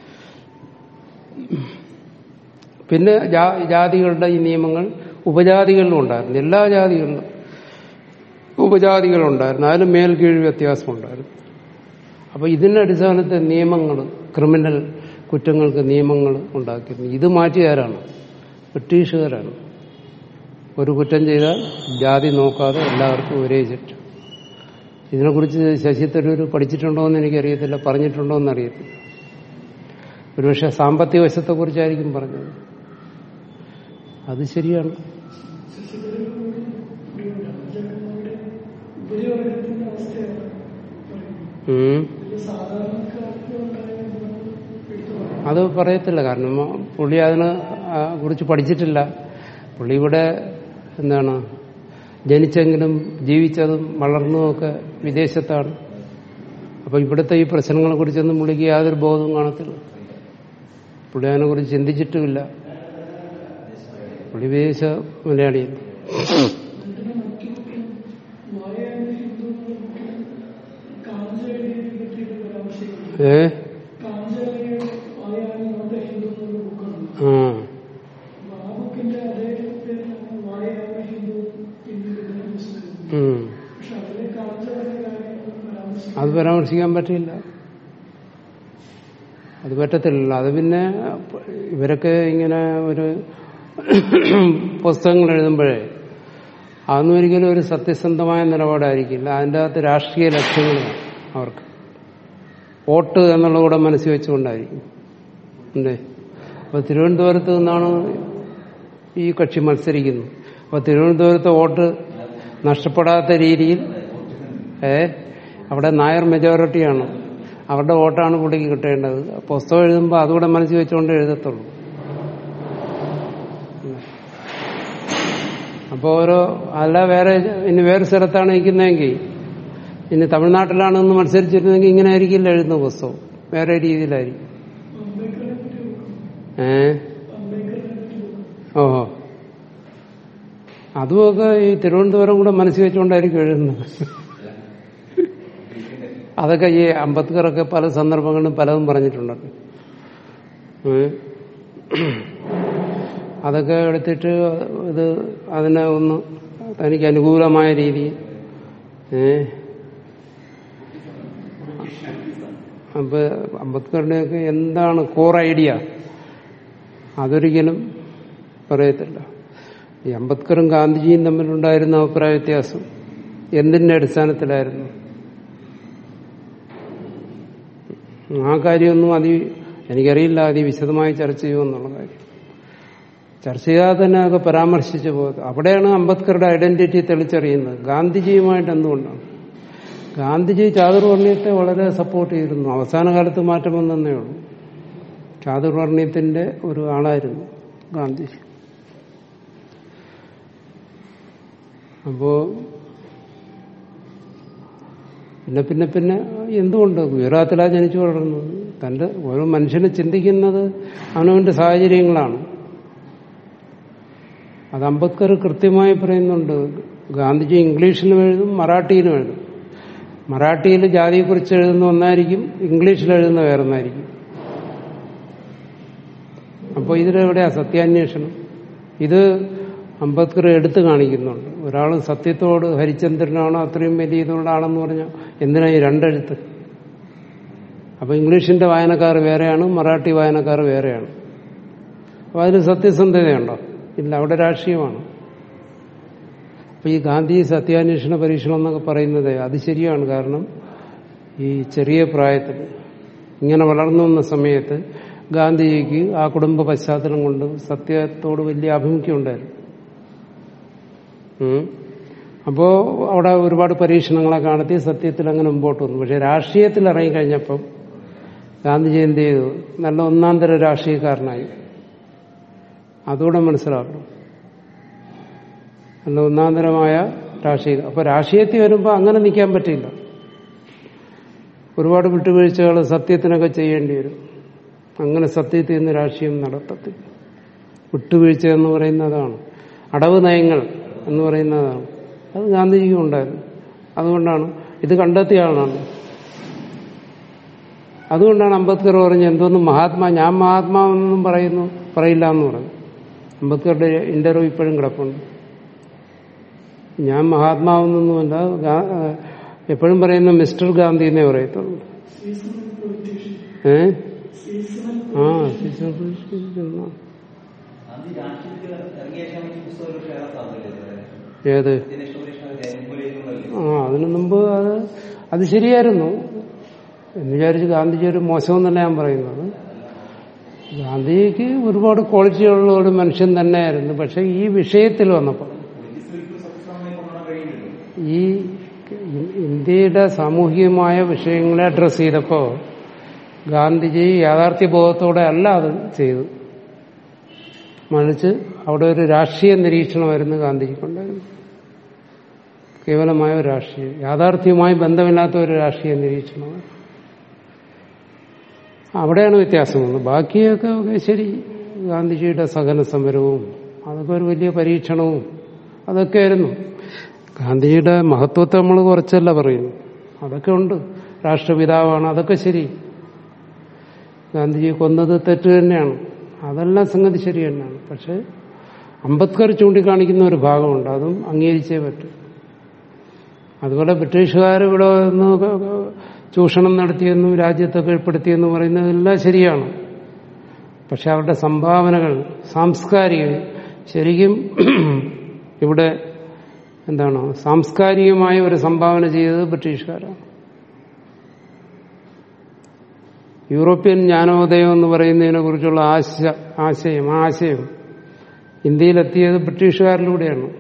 A: പിന്നെ ജാ- ജാതികളുടെ ഈ നിയമങ്ങൾ ഉപജാതികളിലും ഉണ്ടായിരുന്നു എല്ലാ ജാതികളിലും ഉപജാതികളുണ്ടായിരുന്നു അതിലും മേൽകീഴ് വ്യത്യാസമുണ്ടായിരുന്നു അപ്പൊ ഇതിന്റെ അടിസ്ഥാനത്തിൽ നിയമങ്ങൾ ക്രിമിനൽ കുറ്റങ്ങൾക്ക് നിയമങ്ങൾ ഉണ്ടാക്കിയിരുന്നു ഇത് മാറ്റിയാരാണ് ബ്രിട്ടീഷുകാരാണ് ഒരു കുറ്റം ചെയ്താൽ ജാതി നോക്കാതെ എല്ലാവർക്കും ഒരേ ശിക്ഷ ഇതിനെക്കുറിച്ച് ശശി തരൂർ പഠിച്ചിട്ടുണ്ടോ എന്ന് എനിക്കറിയത്തില്ല പറഞ്ഞിട്ടുണ്ടോ എന്നറിയത്തില്ല ഒരുപക്ഷെ സാമ്പത്തിക വശത്തെക്കുറിച്ചായിരിക്കും പറഞ്ഞത് അത് ശരിയാണ് ഉം. അത് പറയത്തില്ല കാരണം പുള്ളി അതിനെ ആ, കുറിച്ച് പഠിച്ചിട്ടില്ല പുള്ളി ഇവിടെ എന്താണ് ജനിച്ചെങ്കിലും ജീവിച്ചതും വളർന്നതുമൊക്കെ വിദേശത്താണ് അപ്പൊ ഇവിടുത്തെ ഈ പ്രശ്നങ്ങളെ കുറിച്ചൊന്നും പുള്ളിക്ക് യാതൊരു ബോധവും കാണത്തില്ല പുള്ളി അതിനെ കുറിച്ച് ചിന്തിച്ചിട്ടുമില്ല പുള്ളി വിദേശ മലയാളിയാണ് ഏ ആ ഉം. അത് പരാമർശിക്കാൻ പറ്റില്ല അത് പറ്റത്തില്ലല്ലോ അത് പിന്നെ ഇവരൊക്കെ ഇങ്ങനെ ഒരു പുസ്തകങ്ങൾ എഴുതുമ്പോഴേ അതൊന്നും ഒരിക്കലും ഒരു സത്യസന്ധമായ നിലപാടായിരിക്കില്ല അതിൻ്റെ അകത്ത് രാഷ്ട്രീയ ലക്ഷ്യങ്ങളാണ് അവർക്ക് വോട്ട് എന്നുള്ള കൂടെ മനസ്സിൽ വെച്ചുകൊണ്ടായിരിക്കും അല്ലേ അപ്പൊ തിരുവനന്തപുരത്ത് നിന്നാണ് ഈ കക്ഷി മത്സരിക്കുന്നത് അപ്പൊ തിരുവനന്തപുരത്തെ വോട്ട് നഷ്ടപ്പെടാത്ത രീതിയിൽ ഏ അവിടെ നായർ മെജോറിറ്റിയാണ് അവരുടെ വോട്ടാണ് പുള്ളിക്ക് കിട്ടേണ്ടത് പുസ്തകം എഴുതുമ്പോൾ അതുകൂടെ മനസ്സിൽ വെച്ചുകൊണ്ട് എഴുതത്തുള്ളൂ അപ്പോൾ ഓരോ അല്ല വേറെ ഇനി വേറെ സ്ഥലത്താണ് നിൽക്കുന്നതെങ്കിൽ ഇനി തമിഴ്നാട്ടിലാണെന്ന് മത്സരിച്ചിരുന്നെങ്കിൽ ഇങ്ങനെ ആയിരിക്കില്ല എഴുതുന്ന പുസ്തകം വേറെ രീതിയിലായിരിക്കും ഏ ഓഹോ അതുമൊക്കെ ഈ തിരുവനന്തപുരം കൂടെ മനസ്സിൽ വെച്ചുകൊണ്ടായിരിക്കും എഴുതുന്നത് അതൊക്കെ ഈ അംബേദ്കറൊക്കെ പല സന്ദർഭങ്ങളിലും പലതും പറഞ്ഞിട്ടുണ്ടല്ലോ ഏ? അതൊക്കെ എടുത്തിട്ട് ഇത് അതിനെ ഒന്ന് തനിക്ക് അനുകൂലമായ രീതിയിൽ ഏ അപ്പൊ അംബേദ്കറുടെയൊക്കെ എന്താണ് കോർ ഐഡിയ അതൊരിക്കലും പറയത്തില്ല ഈ അംബേദ്കറും ഗാന്ധിജിയും തമ്മിലുണ്ടായിരുന്ന അഭിപ്രായ വ്യത്യാസം എന്തിന്റെ അടിസ്ഥാനത്തിലായിരുന്നു ആ കാര്യമൊന്നും അതി എനിക്കറിയില്ല അതിവിശദമായി ചർച്ച ചെയ്യുമെന്നുള്ള കാര്യം ചർച്ച ചെയ്യാതെ തന്നെ അതൊക്കെ പരാമർശിച്ചു പോകുന്നത് അവിടെയാണ് അംബേദ്കറുടെ ഐഡന്റിറ്റി തെളിച്ചറിയുന്നത് ഗാന്ധിജിയുമായിട്ട് എന്തുകൊണ്ടാണ് ഗാന്ധിജി ചാതുർവർണ്ണയത്തെ വളരെ സപ്പോർട്ട് ചെയ്തിരുന്നു അവസാന കാലത്ത് മാറ്റം വന്നേ ഉള്ളൂ ചാതുർവർണ്ണയത്തിന്റെ ഒരു ആളായിരുന്നു ഗാന്ധിജി അപ്പോ പിന്നെ പിന്നെ പിന്നെ എന്തുകൊണ്ട് ഗുജറാത്തിലാ ജനിച്ചു വളർന്നത് തന്റെ ഓരോ മനുഷ്യന് ചിന്തിക്കുന്നത് അവനവന്റെ സാഹചര്യങ്ങളാണ് അത് അംബേദ്കർ കൃത്യമായി പറയുന്നുണ്ട് ഗാന്ധിജി ഇംഗ്ലീഷിലും എഴുതും മറാഠിയിലും എഴുതും മറാഠിയിൽ ജാതിയെക്കുറിച്ച് എഴുതുന്ന ഒന്നായിരിക്കും ഇംഗ്ലീഷിൽ എഴുതുന്ന വേറൊന്നായിരിക്കും അപ്പോൾ ഇതിലെവിടെയാ സത്യാന്വേഷണം ഇത് അംബേദ്കർ എടുത്തു കാണിക്കുന്നുണ്ട് ഒരാൾ സത്യത്തോട് ഹരിചന്ദ്രനാണോ അത്രയും വലിയ ഇതുള്ള ആളെന്ന് പറഞ്ഞാൽ എന്തിനാ ഈ രണ്ടെഴുത്ത് അപ്പൊ ഇംഗ്ലീഷിന്റെ വായനക്കാർ വേറെയാണ് മറാഠി വായനക്കാർ വേറെയാണ് അപ്പൊ അതിന് സത്യസന്ധതയുണ്ടോ ഇല്ല അവിടെ രാഷ്ട്രീയമാണ് അപ്പൊ ഈ ഗാന്ധി സത്യാന്വേഷണ പരീക്ഷണം എന്നൊക്കെ പറയുന്നത് അത് ശരിയാണ് കാരണം ഈ ചെറിയ പ്രായത്തിൽ ഇങ്ങനെ വളർന്നു വന്ന സമയത്ത് ഗാന്ധിജിക്ക് ആ കുടുംബ പശ്ചാത്തലം കൊണ്ട് സത്യത്തോട് വലിയ ആഭിമുഖ്യം ഉണ്ടായിരുന്നു ഉം. അപ്പോൾ അവിടെ ഒരുപാട് പരീക്ഷണങ്ങളെ നടത്തി സത്യത്തിൽ അങ്ങനെ മുമ്പോട്ട് വന്നു പക്ഷെ രാഷ്ട്രീയത്തിൽ ഇറങ്ങിക്കഴിഞ്ഞപ്പം ഗാന്ധിജി എന്ത് ചെയ്തു നല്ല ഒന്നാം തരം രാഷ്ട്രീയക്കാരനായി അതുകൂടെ മനസ്സിലാക്കണം നല്ല ഒന്നാം തരമായ രാഷ്ട്രീയ അപ്പൊ രാഷ്ട്രീയത്തിൽ വരുമ്പോൾ അങ്ങനെ നിൽക്കാൻ പറ്റില്ല ഒരുപാട് വിട്ടുവീഴ്ചകൾ സത്യത്തിനൊക്കെ ചെയ്യേണ്ടി വരും അങ്ങനെ സത്യത്തിൽ നിന്ന് രാഷ്ട്രീയം നടത്തത്തില്ല വിട്ടുവീഴ്ച എന്ന് പറയുന്നതാണ് അടവ് നയങ്ങൾ എന്ന് പറയുന്നതാണ് അത് ഗാന്ധിജിക്കും ഉണ്ടായിരുന്നു അതുകൊണ്ടാണ് ഇത് കണ്ടെത്തിയ ആളാണ് അതുകൊണ്ടാണ് അംബേദ്കർ പറഞ്ഞ എന്തോന്നും മഹാത്മാ ഞാൻ മഹാത്മാവെന്നൊന്നും പറയുന്നു പറയില്ല എന്ന് പറഞ്ഞു അംബേദ്കറുടെ ഇന്റർവ്യൂ ഇപ്പോഴും കിടപ്പുണ്ട് ഞാൻ മഹാത്മാവെന്നൊന്നുമല്ല ഗാ- എപ്പോഴും പറയുന്ന മിസ്റ്റർ ഗാന്ധി എന്നേ പറയത്തുള്ളൂ ഏ ആ സീസണൽ പൊളിറ്റീഷ്യൻ എന്നാ.
B: ഗാന്ധി രാഷ്ട്രീയത്തിൽ ഇറങ്ങിയ ശേഷം ഈ പുസ്തകം ഒരു ഷെയർ സാധ്യതയില്ലേ
A: ഏത്
B: ഇതിനെ ഇഷ്ടപരീക്ഷ
A: ആ അതിനു മുമ്പ് അത് അത് ശരിയായിരുന്നു എന്ന് വിചാരിച്ച് ഗാന്ധിജി ഒരു മോശമെന്നല്ല ഞാൻ പറയുന്നത് ഗാന്ധിജിക്ക് ഒരുപാട് ക്വാളിറ്റിയുള്ള ഒരു മനുഷ്യൻ തന്നെയായിരുന്നു പക്ഷെ ഈ വിഷയത്തിൽ വന്നപ്പോൾ ഈ ഇന്ത്യയുടെ സാമൂഹികമായ വിഷയങ്ങളെ അഡ്രസ് ചെയ്തപ്പോൾ ഗാന്ധിജി യാഥാർത്ഥ്യബോധത്തോടെ അല്ല അത് ചെയ്തു മറിച്ച് അവിടെ ഒരു രാഷ്ട്രീയ നിരീക്ഷണമായിരുന്നു ഗാന്ധിജിക്കുണ്ടായിരുന്നു കേവലമായ ഒരു രാഷ്ട്രീയം യാഥാർത്ഥ്യവുമായി ബന്ധമില്ലാത്ത ഒരു രാഷ്ട്രീയ നിരീക്ഷണമാണ് അവിടെയാണ് വ്യത്യാസം വന്നത് ബാക്കിയൊക്കെ ഒക്കെ ശരി ഗാന്ധിജിയുടെ സഹന സമരവും അതൊക്കെ ഒരു വലിയ പരീക്ഷണവും അതൊക്കെ ആയിരുന്നു ഗാന്ധിജിയുടെ മഹത്വത്തെ നമ്മൾ കുറച്ചല്ല പറയുന്നു അതൊക്കെ ഉണ്ട് രാഷ്ട്രപിതാവാണ് അതൊക്കെ ശരി ഗാന്ധിജി കൊന്നത് തെറ്റ് തന്നെയാണ് അതെല്ലാം സംഗതി ശരി തന്നെയാണ് പക്ഷെ അംബേദ്കർ ചൂണ്ടിക്കാണിക്കുന്ന ഒരു ഭാഗമുണ്ട് അതും അംഗീകരിച്ചേ പറ്റൂ അതുപോലെ ബ്രിട്ടീഷുകാർ ഇവിടെ നിന്ന് ചൂഷണം നടത്തിയെന്നും രാജ്യത്തെ കീഴ്പ്പെടുത്തിയെന്നും പറയുന്നതെല്ലാം ശരിയാണ് പക്ഷെ അവരുടെ സംഭാവനകൾ സാംസ്കാരിക ശരിക്കും ഇവിടെ എന്താണ് സാംസ്കാരികമായ ഒരു സംഭാവന ചെയ്തത് ബ്രിട്ടീഷുകാരാണ് യൂറോപ്യൻ ജ്ഞാനോദയം എന്ന് പറയുന്നതിനെ കുറിച്ചുള്ള ആശ ആശയം ആ ആശയം ഇന്ത്യയിലെത്തിയത് ബ്രിട്ടീഷുകാരിലൂടെയാണ്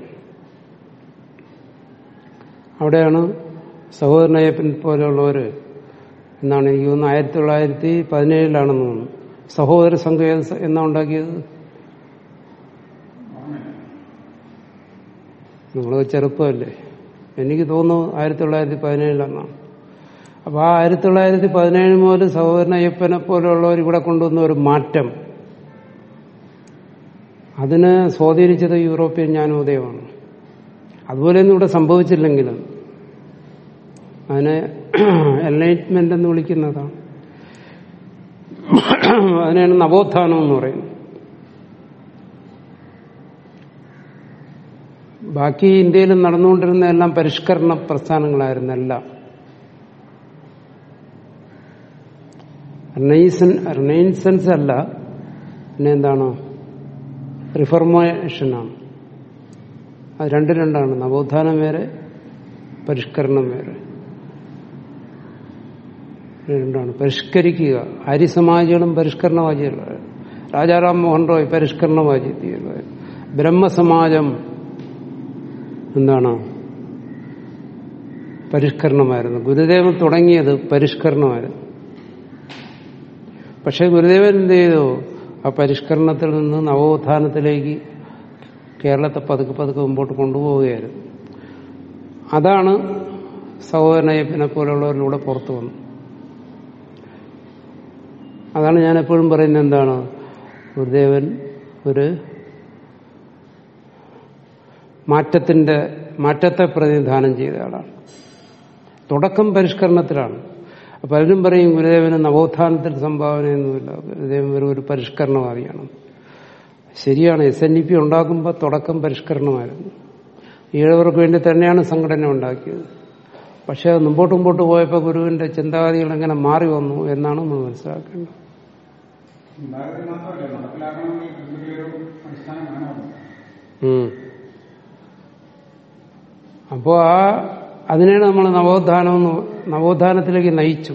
A: അവിടെയാണ് സഹോദരനയ്യപ്പൻ പോലെയുള്ളവർ എന്നാണ് എനിക്ക് തോന്നുന്നത് ആയിരത്തി തൊള്ളായിരത്തി പതിനേഴിലാണെന്ന് തോന്നുന്നു സഹോദര സംഘം ഏത് സ- എന്നാ ഉണ്ടാക്കിയത് നിങ്ങളൊക്കെ ചെറുപ്പമല്ലേ എനിക്ക് തോന്നുന്നു ആയിരത്തി തൊള്ളായിരത്തി പതിനേഴിലെന്നാണ് അപ്പൊ ആ ആയിരത്തി തൊള്ളായിരത്തി പതിനേഴ് മുതൽ സഹോദരൻ അയ്യപ്പനെ പോലെയുള്ളവർ ഇവിടെ കൊണ്ടുവന്ന ഒരു മാറ്റം അതിന് സ്വാധീനിച്ചത് യൂറോപ്യൻ ജ്ഞാനോദയമാണ് അതുപോലെയൊന്നും ഇവിടെ സംഭവിച്ചില്ലെങ്കിലും അതിനെ എൻലൈറ്റ്മെന്റ് എന്ന് വിളിക്കുന്നതാണ് അതിനാണ് നവോത്ഥാനം എന്ന് പറയുന്നത് ബാക്കി ഇന്ത്യയിൽ നടന്നുകൊണ്ടിരുന്ന എല്ലാം പരിഷ്കരണ പ്രസ്ഥാനങ്ങളായിരുന്നു എല്ലാം റിനൈസൻ റിനൈസൻസ് അല്ല പിന്നെ എന്താണ് റിഫർമേഷനാണ് അത് രണ്ട് രണ്ടാണ് നവോത്ഥാനം വേറെ പരിഷ്കരണം വേറെ രണ്ടാണ് പരിഷ്കരിക്കുക ആര്യസമാജികളും പരിഷ്കരണവാദികളാണ് രാജാറാം മോഹൻ റോയ് പരിഷ്കരണവാദി ബ്രഹ്മസമാജം എന്താണ് പരിഷ്കരണമായിരുന്നു ഗുരുദേവൻ തുടങ്ങിയത് പരിഷ്കരണമായിരുന്നു പക്ഷെ ഗുരുദേവൻ എന്ത് ചെയ്തു ആ പരിഷ്കരണത്തിൽ നിന്ന് നവോത്ഥാനത്തിലേക്ക് കേരളത്തെ പതുക്കെ പതുക്കെ മുമ്പോട്ട് കൊണ്ടുപോവുകയായിരുന്നു അതാണ് സഹോദരനയ്യപ്പനെ പോലുള്ളവരിലൂടെ പുറത്തു വന്നത് അതാണ് ഞാൻ എപ്പോഴും പറയുന്നത് എന്താണ് ഗുരുദേവൻ ഒരു മാറ്റത്തിന്റെ മാറ്റത്തെ പ്രതിനിധാനം ചെയ്ത ആളാണ് തുടക്കം പരിഷ്കരണത്തിലാണ് അപ്പൊ പലരും പറയും ഗുരുദേവന് നവോത്ഥാനത്തിൽ സംഭാവനയൊന്നുമില്ല ഗുരുദേവൻ വെറും ഒരു പരിഷ്കരണവാദിയാണ് ശരിയാണ് എസ് എൻ ഡി പി ഉണ്ടാക്കുമ്പോൾ തുടക്കം പരിഷ്കരണമായിരുന്നു ഈഴവർക്ക് വേണ്ടി തന്നെയാണ് സംഘടന ഉണ്ടാക്കിയത് പക്ഷെ അത് മുമ്പോട്ട് മുമ്പോട്ട് പോയപ്പോൾ ഗുരുവിന്റെ ചിന്താഗതികൾ എങ്ങനെ മാറി വന്നു എന്നാണ് നമ്മൾ മനസ്സിലാക്കേണ്ടത്
C: ചിന്താഗതി മാത്രമല്ല നടപ്പിലാക്കണമെങ്കിൽ എന്തെങ്കിലും ഒരു അടിസ്ഥാനം വേണമല്ലോ
A: ഉം. അപ്പോ ആ അതിനെയാണ് നമ്മൾ നവോത്ഥാനം എന്ന് നവോത്ഥാനത്തിലേക്ക് നയിച്ചു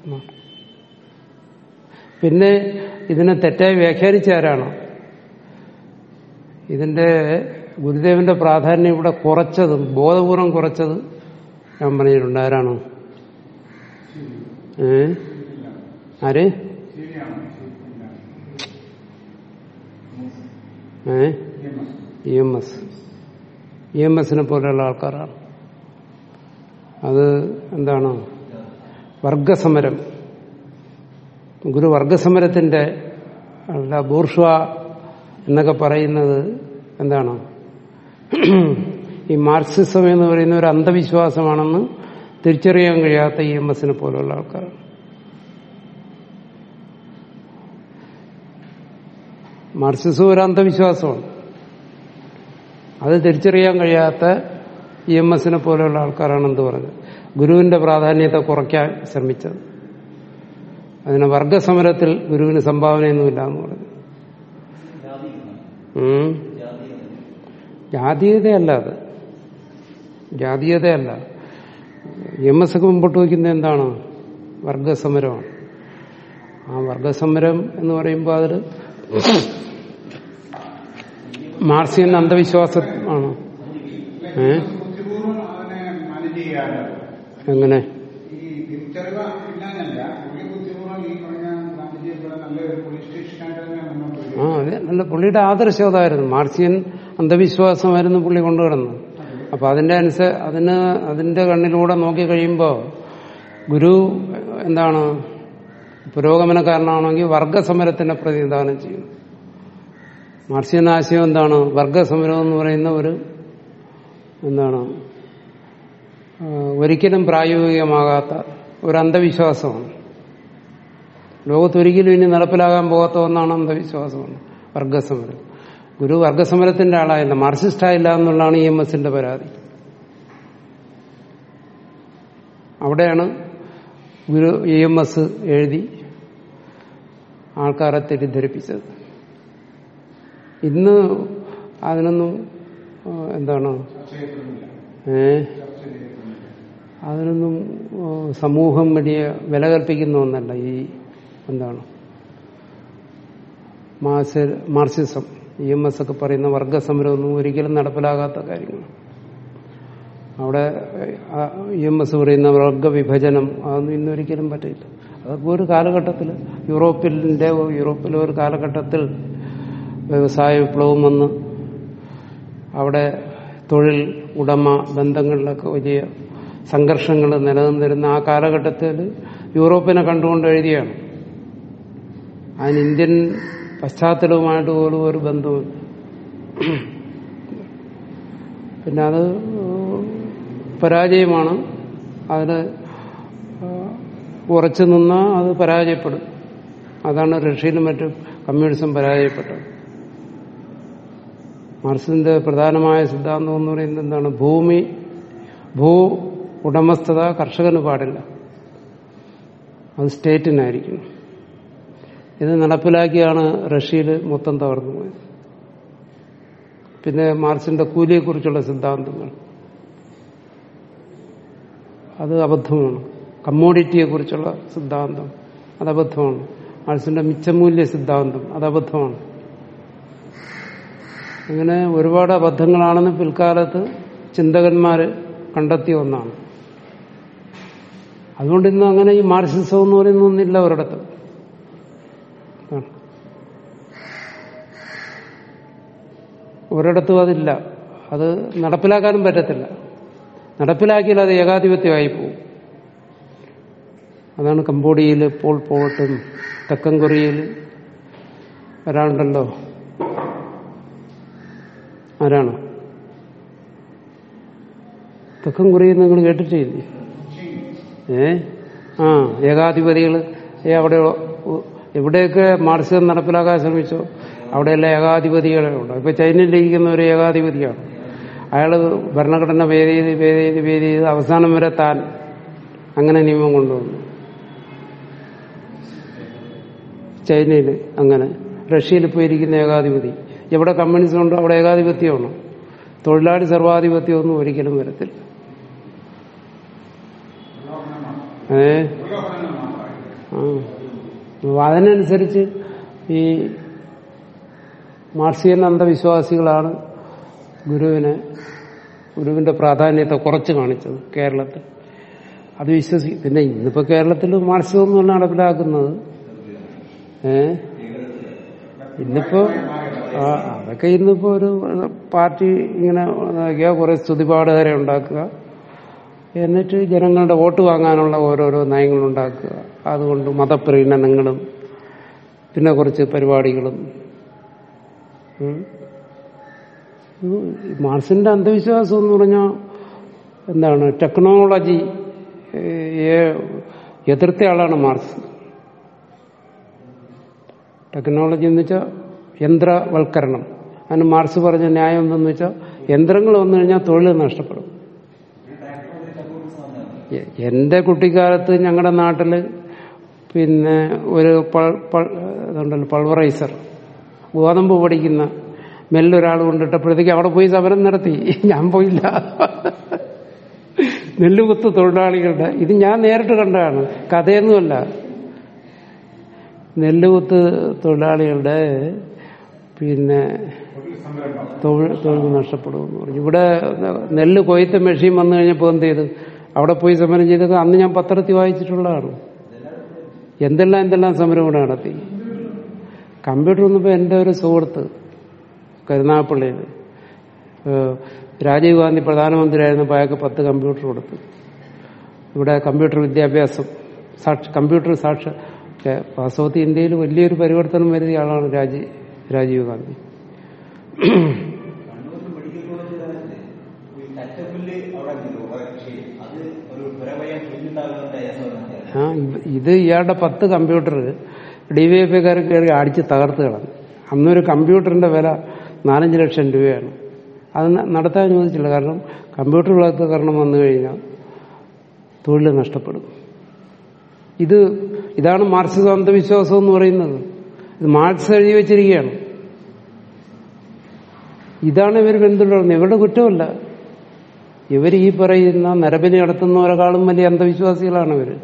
A: പിന്നെ ഇതിനെ തെറ്റായി വ്യാഖ്യാനിച്ച ആരാണ് ഇതിന്റെ ഗുരുദേവന്റെ പ്രാധാന്യം ഇവിടെ കുറച്ചതും ബോധപൂർവം കുറച്ചത് ഞാൻ പറഞ്ഞിട്ടുണ്ട് ആരാണ് ഏ ആര്
C: ശരിയാണ്
A: ഏ E M S E M എസിനെ പോലെയുള്ള ആൾക്കാരാണ് അത് എന്താണ് വർഗസമരം ഗുരു വർഗസമരത്തിന്റെ അല്ല ബൂർഷ്വ എന്നൊക്കെ പറയുന്നത് എന്താണ് ഈ മാർക്സിസം എന്ന് പറയുന്ന ഒരു അന്ധവിശ്വാസമാണെന്ന് തിരിച്ചറിയാൻ കഴിയാത്ത ഇ എം എസിനെ പോലെയുള്ള ആൾക്കാരാണ് മാർക്സിസം ഒരു അന്ധവിശ്വാസമാണ് അത് തിരിച്ചറിയാൻ കഴിയാത്ത ഇ എം എസിനെ പോലെയുള്ള ആൾക്കാരാണ് എന്ത് പറഞ്ഞത് ഗുരുവിന്റെ പ്രാധാന്യത്തെ കുറയ്ക്കാൻ ശ്രമിച്ചത് അതിന് വർഗസമരത്തിൽ ഗുരുവിന് സംഭാവനയൊന്നുമില്ല എന്ന് പറഞ്ഞു ഉം. ജാതീയതയല്ല അത് ജാതീയതയല്ല എം എസ് ഒക്കെ മുമ്പോട്ട് വയ്ക്കുന്നത് എന്താണ് വർഗസമരമാണ് ആ വർഗസമരം എന്ന് പറയുമ്പോൾ അതിൽ മാർസിയൻ അന്ധവിശ്വാസമാണ് ഏ
C: ബുദ്ധിപൂർവ്വം അതിനെ മാനേജ് ചെയ്യാറ്
A: എങ്ങനെ
C: ഈ തിരിച്ചറിവ് ഇല്ലാന്നല്ല പുള്ളി ബുദ്ധിപൂർവ്വം ഈ പറഞ്ഞ ഗാന്ധിജി ഇവിടെ നല്ലൊരു പോലീസ് സ്റ്റേഷനായിട്ട് തന്നെ മുന്നോട്ട് വരും
A: ആ അതെ നല്ല പുള്ളിയുടെ ആദർശം അതായിരുന്നു മാർസിയൻ അന്ധവിശ്വാസമായിരുന്നു പുള്ളി കൊണ്ടുകിടന്നത് അപ്പൊ അതിന്റെ അനുസ അതിന് അതിന്റെ കണ്ണിലൂടെ നോക്കി കഴിയുമ്പോൾ ഗുരു എന്താണ് പുരോഗമനക്കാരനാണെങ്കിൽ വർഗസമരത്തിനെ പ്രതിനിധാനം ചെയ്യും മാർസിയൻ ആശയം എന്താണ് വർഗസമരം എന്ന് പറയുന്ന ഒരു എന്താണ് ആ, ഒരിക്കലും പ്രായോഗികമാകാത്ത ഒരു അന്ധവിശ്വാസമാണ് ലോകത്തൊരിക്കലും ഇനി നടപ്പിലാകാൻ പോകാത്ത ഒന്നാണ് അന്ധവിശ്വാസമാണ് വർഗസമരം ഗുരു വർഗസമരത്തിന്റെ ആളായില്ല മാർക്സിസ്റ്റ് ആയില്ല എന്നുള്ളതാണ് ഇ എം എസിന്റെ പരാതി അവിടെയാണ് ഗുരു ഇ എം എസ് എഴുതി ആൾക്കാരെ തെറ്റിദ്ധരിപ്പിച്ചത് ഇന്ന് അതിനൊന്നും ആ, എന്താണ്
C: ചർച്ച ചെയ്യപ്പെടുന്നില്ല
A: ഏ
C: ചർച്ച ചെയ്യപ്പെടുന്നില്ല
A: അതിനൊന്നും ആ, സമൂഹം വലിയ വില കൽപ്പിക്കുന്ന ഒന്നല്ല ഈ എന്താണ് മാർസ- മാർക്സിസം ഇ എം എസ് ഒക്കെ പറയുന്ന വർഗസമരമൊന്നും ഒരിക്കലും നടപ്പിലാകാത്ത കാര്യങ്ങൾ അവിടെ ഇ എം എസ് പറയുന്ന വർഗവിഭജനം അതൊന്നും ഇന്നൊരിക്കലും പറ്റില്ല അതൊക്കെ ഒരു കാലഘട്ടത്തിൽ യൂറോപ്പിന്റെ യൂറോപ്പിലെ ഒരു കാലഘട്ടത്തിൽ വ്യവസായ വിപ്ലവം വന്ന് അവിടെ തൊഴിൽ ഉടമ ബന്ധങ്ങളിലൊക്കെ വലിയ സംഘർഷങ്ങൾ നിലനിന്നിരുന്ന ആ കാലഘട്ടത്തിൽ യൂറോപ്പിനെ കണ്ടുകൊണ്ട് എഴുതിയാണ് അതിന് ഇന്ത്യൻ പശ്ചാത്തലവുമായിട്ട് പോലും ഒരു ബന്ധമില്ല പിന്നെ അത് പരാജയമാണ് അതിന് ഉറച്ചു നിന്നാൽ അത് പരാജയപ്പെടും അതാണ് റഷ്യയിലും മറ്റും കമ്മ്യൂണിസം പരാജയപ്പെട്ടത് മാർക്സിന്റെ പ്രധാനമായ സിദ്ധാന്തം എന്ന് പറയുന്നത് എന്താണ് ഭൂമി ഭൂ ഉടമസ്ഥത കർഷകന് പാടില്ല അത് സ്റ്റേറ്റിനായിരിക്കും ഇത് നടപ്പിലാക്കിയാണ് റഷ്യയിൽ മൊത്തം തകർന്നു പോയത് പിന്നെ മാർക്സിന്റെ കൂലിയെക്കുറിച്ചുള്ള സിദ്ധാന്തങ്ങൾ അത് അബദ്ധമാണ് കമ്മോഡിറ്റിയെ കുറിച്ചുള്ള സിദ്ധാന്തം അത് അബദ്ധമാണ് മാർക്സിന്റെ മിച്ചമൂല്യ സിദ്ധാന്തം അത് അബദ്ധമാണ് അങ്ങനെ ഒരുപാട് അബദ്ധങ്ങളാണെന്ന് പിൽക്കാലത്ത് ചിന്തകന്മാര് കണ്ടെത്തിയ ഒന്നാണ് അതുകൊണ്ട് ഇന്ന് അങ്ങനെ ഈ മാർക്സിസം എന്ന് പറയുന്ന ഒന്നില്ല ഒരിടത്ത് ആണ്. ഒരിടത്തും അതില്ല അത് നടപ്പിലാക്കാനും പറ്റത്തില്ല നടപ്പിലാക്കിയാൽ അത് ഏകാധിപത്യമായി പോകും അതാണ് കംബോഡിയയിൽ പോൾ പോട്ടും തെക്കൻ കൊറിയയിൽ ഒരാളുണ്ടല്ലോ ആരാണ് തെക്കൻ കൊറിയയിൽ നിങ്ങൾ കേട്ടിട്ടില്ലേ ഏ ആ ഏകാധിപതികൾ ഏ അവിടെ ഉ- എവിടെയൊക്കെ മാർക്സിസം നടപ്പിലാക്കാൻ ശ്രമിച്ചോ അവിടെയെല്ലാം ഏകാധിപതികളെ ഉണ്ട് ഇപ്പൊ ചൈനയിലിരിക്കുന്ന ഒരു ഏകാധിപതിയാണ് അയാള് ഭരണഘടന ഭേദ ചെയ്ത് ഭേദ ചെയ്ത് ഭേദ ചെയ്ത് അവസാനം വരെ താൻ അങ്ങനെ നിയമം കൊണ്ടുവന്നു ചൈനയിൽ അങ്ങനെ റഷ്യയിൽ പോയിരിക്കുന്ന ഏകാധിപതി എവിടെ കമ്മ്യൂണിസം ഉണ്ടോ അവിടെ ഏകാധിപത്യമാണ് തൊഴിലാളി സർവാധിപത്യമൊന്നും ഒരിക്കലും വരത്തില്ല ഏ ആ അപ്പൊ അതിനനുസരിച്ച് ഈ മാർക്സിയൻ അന്ധവിശ്വാസികളാണ് ഗുരുവിനെ ഗുരുവിന്റെ പ്രാധാന്യത്തെ കുറച്ച് കാണിച്ചത് കേരളത്തിൽ അത് വിശ്വസി പിന്നെ ഇന്നിപ്പോ കേരളത്തിൽ മാർക്സിസമൊന്നും നടപ്പിലാക്കുന്നത് ഏ ഇന്നിപ്പോ ആ, അതൊക്കെ ഇന്നിപ്പോ ഒരു പാർട്ടി ഇങ്ങനെ ഇതാക്കിയ കുറെ സ്തുതിപാടുകാരെ ഉണ്ടാക്കുക എന്നിട്ട് ജനങ്ങളുടെ വോട്ട് വാങ്ങാനുള്ള ഓരോരോ നയങ്ങൾ ഉണ്ടാക്കുക അതുകൊണ്ട് മതപ്രീണനങ്ങളും പിന്നെ കുറച്ച് പരിപാടികളും ഉം. ഇത് മാർസിന്റെ അന്ധവിശ്വാസം എന്ന് പറഞ്ഞാൽ എന്താണ് ടെക്നോളജി ഏ- എതിർത്ത ആളാണ് മാർസ് ടെക്നോളജി എന്ന് വെച്ചാൽ യന്ത്രവൽക്കരണം അതിന് മാർസ് പറഞ്ഞ ന്യായം എന്തെന്ന് വെച്ചാൽ യന്ത്രങ്ങൾ വന്നു കഴിഞ്ഞാൽ തൊഴിൽ നഷ്ടപ്പെടും എ- എന്റെ കുട്ടിക്കാലത്ത് ഞങ്ങളുടെ നാട്ടില് പിന്നെ ഒരു പൾ- പൾ- ഇതുണ്ടല്ലോ പൾവറൈസർ ഗോതമ്പ് പൊടിക്കുന്ന നെല്ലൊരാൾ കൊണ്ടിട്ടപ്പോഴത്തേക്ക് അവിടെ പോയി സമരം നടത്തി ഞാൻ പോയില്ല നെല്ലുകുത്ത് തൊഴിലാളികളുടെ ഇത് ഞാൻ നേരിട്ട് കണ്ടതാണ് കഥയൊന്നുമല്ല നെല്ലുകുത്ത് തൊഴിലാളികളുടെ പിന്നെ തൊഴിൽ തൊഴിൽ നഷ്ടപ്പെടുമെന്ന് പറഞ്ഞു ഇവിടെ നെല്ല് കൊയ്ത്ത മെഷീൻ വന്നു കഴിഞ്ഞപ്പോൾ എന്ത് ചെയ്ത് അവിടെ പോയി സമരം ചെയ്തൊക്കെ അന്ന് ഞാൻ പത്രത്തിൽ വായിച്ചിട്ടുള്ളതാണ് എന്തെല്ലാം എന്തെല്ലാം സമരം ഇവിടെ നടത്തി കമ്പ്യൂട്ടർ വന്നപ്പോൾ എൻ്റെ ഒരു സുഹൃത്ത് കരുനാഗപ്പള്ളിയിൽ ഏഹ് രാജീവ് ഗാന്ധി പ്രധാനമന്ത്രിയായിരുന്നപ്പോൾ അയാൾക്ക് പത്ത് കമ്പ്യൂട്ടർ കൊടുത്തു ഇവിടെ കമ്പ്യൂട്ടർ വിദ്യാഭ്യാസം സാക്ഷ കമ്പ്യൂട്ടർ സാക്ഷ ഒക്കെ വാസ്തവത്തിൽ ഇന്ത്യയിൽ വലിയൊരു പരിവർത്തനം വരുത്തിയ ആളാണ് രാജീ രാജീവ് ഗാന്ധി
B: കണ്ണൂർ മെഡിക്കൽ കോളേജ് കാലത്ത് ഈ കറ്റപ്പുല്ല് അവിടെ ഉണ്ട് കുറെ കൃഷി അത് ഒരു പുരവയം പുല്ലുണ്ടാകുന്നതിന്റെ അയസം
A: ആ ഇത് ഇത് ഇയാളുടെ പത്ത് കമ്പ്യൂട്ടർ ഡിവൈഎഫ്ഐക്കാർ കയറി അടിച്ച് തകർത്ത് കളഞ്ഞു അന്നൊരു കമ്പ്യൂട്ടറിന്റെ വില നാലഞ്ച് ലക്ഷം രൂപയാണ് അത് ന- നടത്താൻ അനുവദിച്ചില്ല കാരണം കമ്പ്യൂട്ടർ വിളക്കരണം വന്നു കഴിഞ്ഞാൽ തൊഴിൽ നഷ്ടപ്പെടും ഇത് ഇതാണ് മാർക്സിക അന്ധവിശ്വാസം എന്ന് പറയുന്നത് ഇത് മാർക്സ് എഴുതി വെച്ചിരിക്കുകയാണ് ഇതാണ് ഇവർ പിന്തുടരുന്നത് ഇവരുടെ കുറ്റമല്ല ഇവർ ഈ പറയുന്ന നരബലി നടത്തുന്നവരെക്കാളും വലിയ അന്ധവിശ്വാസികളാണ് ഇവര്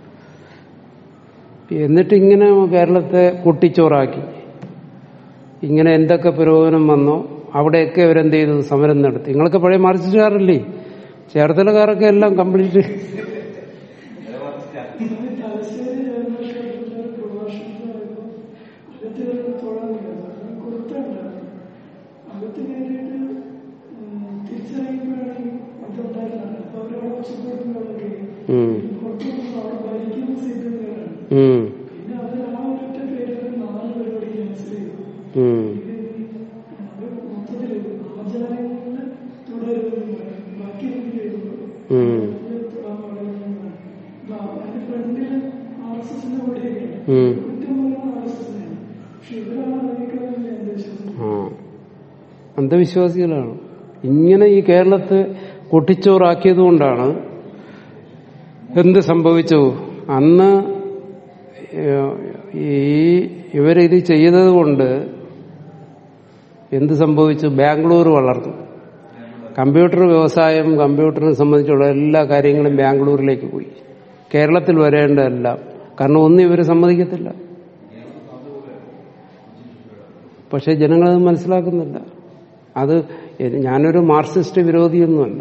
A: എന്നിട്ട് ഇങ്ങനെ കേരളത്തെ കുട്ടിച്ചോറാക്കി ഇങ്ങനെ എന്തൊക്കെ പുരോഗമനം വന്നോ അവിടെയൊക്കെ അവരെന്ത് ചെയ്തു സമരം നടത്തി നിങ്ങളൊക്കെ പഴയ മാർക്സിസ്റ്റുകാരല്ലേ ചേർത്തലക്കാരൊക്കെ എല്ലാം കംപ്ലീറ്റ് ഉം. ഉം. ഉം. ഉം. ഉം. ആ അന്ധവിശ്വാസികളാണ് ഇങ്ങനെ ഈ കേരളത്തെ കുട്ടിച്ചോറാക്കിയത് കൊണ്ടാണ് എന്ത് സംഭവിച്ചു അന്ന് ഏഹ്, ഈ ഇവരിത് ചെയ്തത് കൊണ്ട് എന്ത് സംഭവിച്ചു ബാംഗ്ലൂർ വളർന്നു കമ്പ്യൂട്ടർ വ്യവസായം കമ്പ്യൂട്ടറിനെ സംബന്ധിച്ചുള്ള എല്ലാ കാര്യങ്ങളും ബാംഗ്ലൂരിലേക്ക് പോയി കേരളത്തിൽ വരേണ്ടതെല്ലാം കാരണം ഒന്നും ഇവർ സമ്മതിക്കത്തില്ല പക്ഷെ ജനങ്ങളത് മനസ്സിലാക്കുന്നില്ല അത് എ- ഞാനൊരു മാർക്സിസ്റ്റ് വിരോധിയൊന്നുമല്ല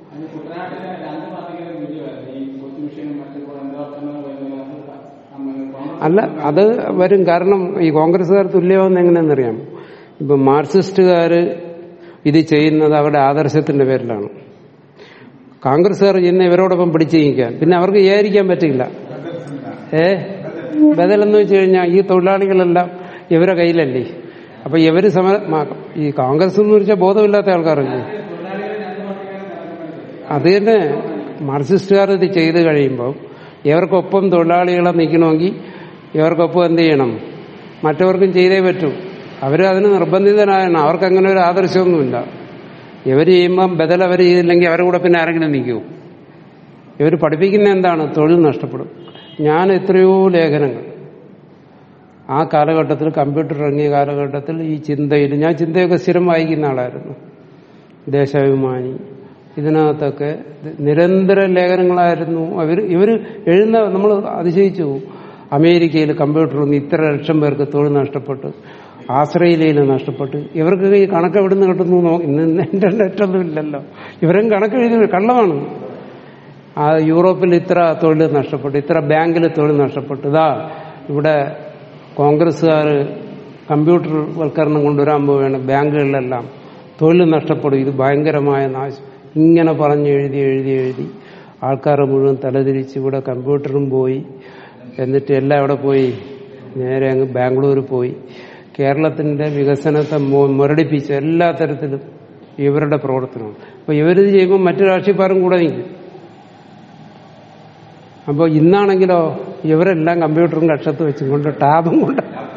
A: അല്ല അത് വരും കാരണം ഈ കോൺഗ്രസ്സുകാർ തുല്യമാവുന്ന എങ്ങനെയാണെന്നറിയാം ഇപ്പൊ മാർക്സിസ്റ്റുകാര് ഇത് ചെയ്യുന്നത് അവരുടെ ആദർശത്തിന്റെ പേരിലാണ് കോൺഗ്രസ്സുകാർ ചെയ്യുന്ന ഇവരോടൊപ്പം പിടിച്ചു നീക്കാൻ പിന്നെ അവർക്ക് വിചാരിക്കാൻ പറ്റില്ല ഏ ബദലെന്ന് വെച്ച് കഴിഞ്ഞാൽ ഈ തൊഴിലാളികളെല്ലാം ഇവരെ കയ്യിലല്ലേ അപ്പൊ ഇവര് സമര മാ- ഈ കോൺഗ്രസ് എന്ന് വെച്ചാൽ ബോധമില്ലാത്ത ആൾക്കാരല്ലേ അത് തന്നെ മാർക്സിസ്റ്റുകാർ ഇത് ചെയ്ത് കഴിയുമ്പോൾ ഇവർക്കൊപ്പം തൊഴിലാളികളെ നിൽക്കണമെങ്കിൽ ഇവർക്കൊപ്പം എന്ത് ചെയ്യണം മറ്റവർക്കും ചെയ്തേ പറ്റൂ അവർ അതിന് നിർബന്ധിതനായാണ് അവർക്ക് അങ്ങനെ ഒരു ആദർശമൊന്നുമില്ല ഇവർ ചെയ്യുമ്പം ബദൽ അവർ ചെയ്തില്ലെങ്കിൽ അവരുടെ കൂടെ പിന്നെ ആരെങ്കിലും നിൽക്കൂ ഇവർ പഠിപ്പിക്കുന്ന എന്താണ് തൊഴിൽ നഷ്ടപ്പെടും ഞാൻ എത്രയോ ലേഖനങ്ങൾ ആ കാലഘട്ടത്തിൽ കമ്പ്യൂട്ടർ ഇറങ്ങിയ കാലഘട്ടത്തിൽ ഈ ചിന്തയിൽ ഞാൻ ചിന്തയൊക്കെ സ്ഥിരം വായിക്കുന്ന ആളായിരുന്നു ദേശാഭിമാനി ഇതിനകത്തൊക്കെ നിരന്തര ലേഖനങ്ങളായിരുന്നു അവർ ഇവർ എഴുതുന്ന നമ്മൾ അതിശയിച്ചു പോകും. അമേരിക്കയിൽ കമ്പ്യൂട്ടർ ഒന്ന് ഇത്ര ലക്ഷം പേർക്ക് തൊഴിൽ നഷ്ടപ്പെട്ടു ആശ്രയിലയിൽ നഷ്ടപ്പെട്ട് ഇവർക്ക് ഈ കണക്ക് എവിടെ നിന്ന് കിട്ടുന്നു നോ- ഇന്ന് ഇന്റർനെറ്റ് ഒന്നും ഇല്ലല്ലോ ഇവരും കണക്ക് എഴുതി കള്ളമാണ് ആ യൂറോപ്പിൽ ഇത്ര തൊഴിൽ നഷ്ടപ്പെട്ടു ഇത്ര ബാങ്കിൽ തൊഴിൽ നഷ്ടപ്പെട്ടു ഇതാ ഇവിടെ കോൺഗ്രസ്സുകാർ കമ്പ്യൂട്ടർ വൽക്കരണം കൊണ്ടുവരാൻ പോവുകയാണ് ബാങ്കുകളിലെല്ലാം തൊഴിൽ നഷ്ടപ്പെടും ഇത് ഭയങ്കരമായ നാശം ഇങ്ങനെ പറഞ്ഞ് എഴുതി എഴുതി എഴുതി ആൾക്കാരെ മുഴുവൻ തലതിരിച്ച് ഇവിടെ കമ്പ്യൂട്ടറും പോയി എന്നിട്ട് എല്ലാം എവിടെ പോയി നേരെ അങ്ങ് ബാംഗ്ലൂർ പോയി കേരളത്തിന്റെ വികസനത്തെ മു- മുരടിപ്പിച്ച് എല്ലാ തരത്തിലും ഇവരുടെ പ്രവർത്തനമാണ് അപ്പൊ ഇവരിത് ചെയ്യുമ്പോൾ മറ്റു രാഷ്ട്രീയക്കാരും കൂടെ നിൽക്കും അപ്പോൾ ഇന്നാണെങ്കിലോ ഇവരെല്ലാം കമ്പ്യൂട്ടറും കക്ഷത്ത് വെച്ചും കൊണ്ട് ടാബും കൊണ്ട്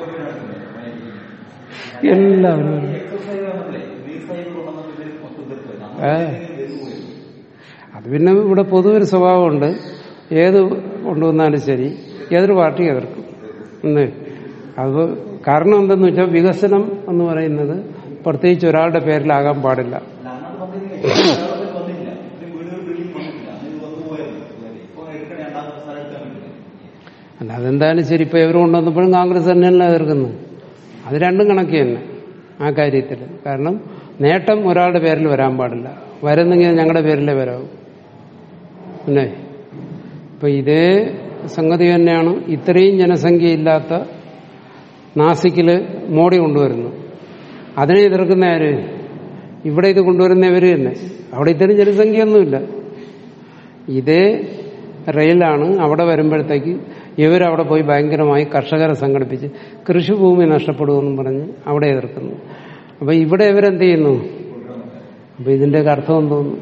A: എല്ലാവരും
B: എക്സസൈസ് ആണല്ലേ റീൽസ് ആയി കൊണ്ടുവന്നത് ഇവര് മൊത്തം തീർത്ത്
A: ഏ. അത് പിന്നെ ഇവിടെ പൊതുവൊരു സ്വഭാവമുണ്ട് ഏത് കൊണ്ടുവന്നാലും ശരി ഏതൊരു പാർട്ടി എതിർക്കും എന്ന് അത് കാരണം എന്തെന്ന് വെച്ചാൽ വികസനം എന്ന് പറയുന്നത് പ്രത്യേകിച്ച് ഒരാളുടെ പേരിലാകാൻ പാടില്ല
B: അന്നത് വന്നില്ല കേരളത്തിൽ വന്നില്ല ഇത് വീടുകൾ ബിൽഡിംഗ് വന്നിട്ടില്ല അന്ന് ഇത് വന്നു പോയത് ഇപ്പൊ എടുക്കണേ രണ്ടാമത്തെ സ്ഥലം എടുക്കാൻ പറ്റില്ല
A: അല്ല അതെന്തായാലും ശരി ഇപ്പൊ ഇവർ കൊണ്ടുവന്നപ്പോഴും കോൺഗ്രസ് തന്നെയല്ല എതിർക്കുന്നത് അത് രണ്ടും കണക്ക് തന്നെ ആ കാര്യത്തിൽ കാരണം നേട്ടം ഒരാളുടെ പേരിൽ വരാൻ പാടില്ല വരുന്നെങ്കിൽ ഞങ്ങളുടെ പേരിലേ വരാവൂ പിന്നെ ഇപ്പൊ ഇതേ സംഗതി തന്നെയാണ് ഇത്രയും ജനസംഖ്യയില്ലാത്ത നാസിക്കില് മോഡി കൊണ്ടുവരുന്നു അതിനെ എതിർക്കുന്ന ആര് ഇവിടെ ഇത് കൊണ്ടുവരുന്നവര് തന്നെ അവിടെ ഇത്രയും ജനസംഖ്യയൊന്നുമില്ല ഇതേ റെയിലാണ് അവിടെ വരുമ്പോഴത്തേക്ക് ഇവരവിടെ പോയി ഭയങ്കരമായി കർഷകരെ സംഘടിപ്പിച്ച് കൃഷിഭൂമി നഷ്ടപ്പെടുമെന്നും പറഞ്ഞ് അവിടെ എതിർക്കുന്നു അപ്പൊ ഇവിടെ ഇവരെന്ത് ചെയ്യുന്നു അപ്പൊ ഇതിന്റെയൊക്കെ അർത്ഥം എന്തോന്നു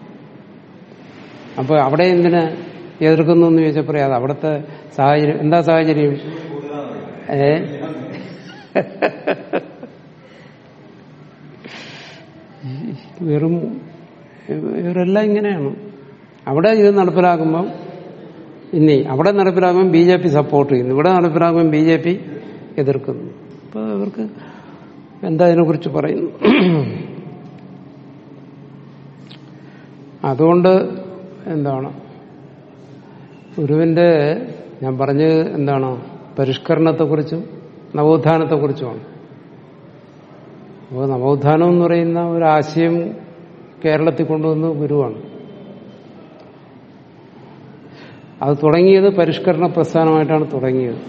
A: അപ്പൊ അവിടെ എന്തിനാ എതിർക്കുന്നു എന്ന് ചോദിച്ചപ്പോൾ അത് അവിടുത്തെ സാഹചര്യം എന്താ സാഹചര്യം ഏ വെറും ഇവരെല്ലാം ഇങ്ങനെയാണ് അവിടെ ഇത് നടപ്പിലാക്കുമ്പം ഇനി അവിടെ നടപ്പിലാക്കുമ്പോൾ ബി ജെ പി സപ്പോർട്ട് ചെയ്യുന്നു ഇവിടെ നടപ്പിലാക്കുമ്പോൾ ബി ജെ പി എതിർക്കുന്നു അപ്പോൾ ഇവർക്ക് എന്താ ഇതിനെക്കുറിച്ച് പറയുന്നു അതുകൊണ്ട് എന്താണ് ഗുരുവിന്റെ ഞാൻ പറഞ്ഞത് എന്താണ് പരിഷ്കരണത്തെക്കുറിച്ചും നവോത്ഥാനത്തെക്കുറിച്ചുമാണ് അപ്പോൾ നവോത്ഥാനം എന്ന് പറയുന്ന ഒരു ആശയം കേരളത്തിൽ കൊണ്ടുവന്ന ഗുരുവാണ് അത് തുടങ്ങിയത് പരിഷ്കരണ പ്രസ്ഥാനമായിട്ടാണ് തുടങ്ങിയത്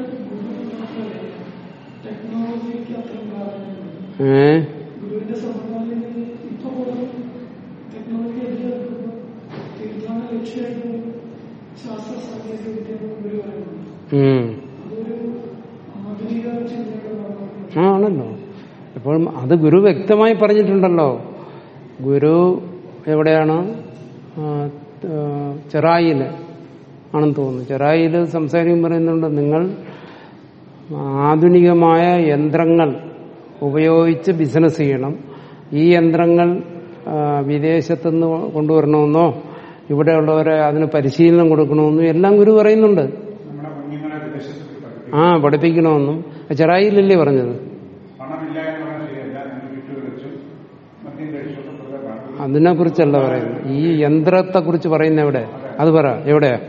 A: ഏ
D: ഗുരുവിന്റെ സമ്പ്രദായത്തിൽ ഇപ്പൊ പോലും ടെക്നോളജി എതിരെടുക്കുമ്പോൾ തീർത്ഥാടന ലക്ഷ്യമായിട്ട് ശാസ്ത്ര സാങ്കേതിക വിദ്യ ഗുരു പറയുന്നുണ്ട്
A: ഉം.
D: അതൊരു ആധുനിക ചിന്തയുടെ ഭാഗമാണ്
A: ആ ആണല്ലോ എപ്പോഴും അത് ഗുരു വ്യക്തമായി പറഞ്ഞിട്ടുണ്ടല്ലോ ഗുരു എവിടെയാണ് ആ, ആ, ചെറായില് ആണെന്ന് തോന്നുന്നു ചെറായിൽ സംസാരിക്കും പറയുന്നുണ്ട് നിങ്ങൾ ആധുനികമായ യന്ത്രങ്ങൾ ഉപയോഗിച്ച് ബിസിനസ് ചെയ്യണം ഈ യന്ത്രങ്ങൾ ആ, വിദേശത്തുനിന്ന് കൊണ്ടുവരണമെന്നോ ഇവിടെയുള്ളവരെ അതിന് പരിശീലനം കൊടുക്കണമെന്നും എല്ലാം ഗുരു പറയുന്നുണ്ട്
C: നമ്മുടെ കുഞ്ഞുങ്ങളെ വിദേശത്ത് പഠിപ്പിക്കും
A: ആ പഠിപ്പിക്കണമെന്നും ചെറായിലല്ലേ പറഞ്ഞത്
C: പണമില്ല എന്ന് പറഞ്ഞാൽ ശരിയല്ല നിങ്ങൾ വിട്ടു വെച്ചു മദ്യം കഴിച്ചൊക്കെ വെറുതെ പണം
A: അതിനെ കുറിച്ചല്ല പറയുന്നത് ഈ യന്ത്രത്തെ കുറിച്ച് പറയുന്ന എവിടെ അത് പറ എവിടെയാ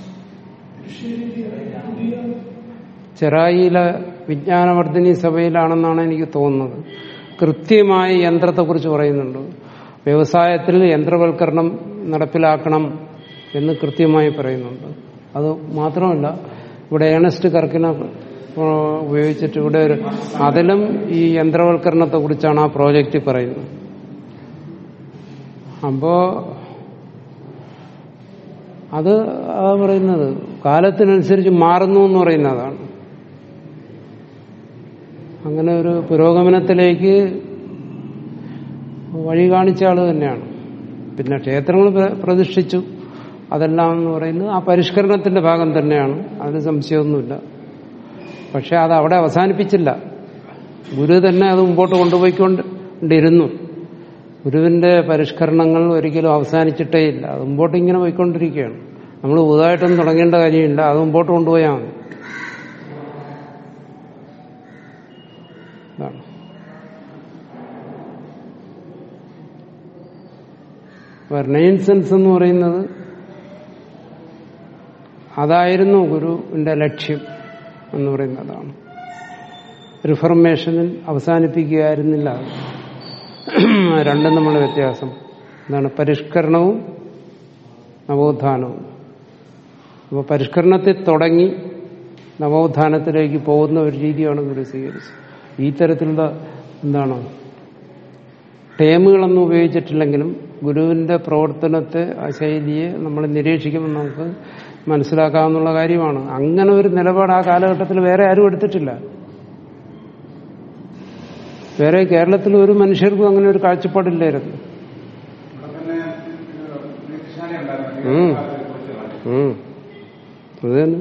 A: ചെറായിലെ വിജ്ഞാനവർദ്ധിനി സഭയിലാണെന്നാണ് എനിക്ക് തോന്നുന്നത് കൃത്യമായി യന്ത്രത്തെക്കുറിച്ച് പറയുന്നുണ്ട് വ്യവസായത്തിൽ യന്ത്രവൽക്കരണം നടപ്പിലാക്കണം എന്ന് കൃത്യമായി പറയുന്നുണ്ട് അത് മാത്രമല്ല ഇവിടെ ഏണസ്റ്റ് കർക്കിന ഉപയോഗിച്ചിട്ട് ഇവിടെ ഒരു അതിലും ഈ യന്ത്രവൽക്കരണത്തെ കുറിച്ചാണ് ആ പ്രോജക്റ്റ് പറയുന്നത് അപ്പോ അത് ആ പറയുന്നത് കാലത്തിനനുസരിച്ച് മാറുന്നു എന്ന് പറയുന്നതാണ് അങ്ങനെ ഒരു പുരോഗമനത്തിലേക്ക് വഴി കാണിച്ച ആള് തന്നെയാണ് പിന്നെ ക്ഷേത്രങ്ങൾ പ്ര- പ്രതിഷ്ഠിച്ചു അതെല്ലാം എന്ന് പറയുന്നത് ആ പരിഷ്കരണത്തിന്റെ ഭാഗം തന്നെയാണ് അതിന് സംശയമൊന്നുമില്ല പക്ഷെ അത് അവിടെ അവസാനിപ്പിച്ചില്ല ഗുരു തന്നെ അത് മുമ്പോട്ട് കൊണ്ടുപോയിക്കൊണ്ടിരുന്നു ഗുരുവിന്റെ പരിഷ്കരണങ്ങൾ ഒരിക്കലും അവസാനിച്ചിട്ടേ ഇല്ല അത് മുമ്പോട്ട് ഇങ്ങനെ പോയിക്കൊണ്ടിരിക്കുകയാണ് നമ്മൾ പുതുതായിട്ടൊന്നും തുടങ്ങേണ്ട കാര്യമില്ല അത് മുമ്പോട്ട് കൊണ്ടുപോയാൽ മതി ഇതാണ് റെയിൻസെൻസ് എന്ന് പറയുന്നത് അതായിരുന്നു ഗുരുവിന്റെ ലക്ഷ്യം എന്ന് പറയുന്നതാണ് റിഫർമേഷനിൽ അവസാനിപ്പിക്കുകയായിരുന്നില്ല രണ്ടും തമ്മിലുള്ള വ്യത്യാസം എന്താണ് പരിഷ്കരണവും നവോത്ഥാനവും അപ്പോൾ പരിഷ്കരണത്തിൽ തുടങ്ങി നവോത്ഥാനത്തിലേക്ക് പോകുന്ന ഒരു രീതിയാണ് ഗുരു സ്വീകരിച്ചത് ഈ തരത്തിലുള്ള എന്താണ് ടേമുകളൊന്നും ഉപയോഗിച്ചിട്ടില്ലെങ്കിലും ഗുരുവിന്റെ പ്രവർത്തനത്തെ ആ ശൈലിയെ നമ്മൾ നിരീക്ഷിക്കുമ്പോൾ നമുക്ക് മനസ്സിലാക്കാവുന്ന കാര്യമാണ് അങ്ങനെ ഒരു നിലപാട് ആ കാലഘട്ടത്തിൽ വേറെ ആരും എടുത്തിട്ടില്ല വേറെ കേരളത്തിൽ ഒരു മനുഷ്യർക്കും അങ്ങനെ ഒരു കാഴ്ചപ്പാടില്ലായിരുന്നു
C: ഇവിടെ തന്നെ ഒരു നീതിശാല ഉണ്ടായിരുന്നു
A: ഉം.
C: കുറിച്ച്
A: ഉം. അത് തന്നെ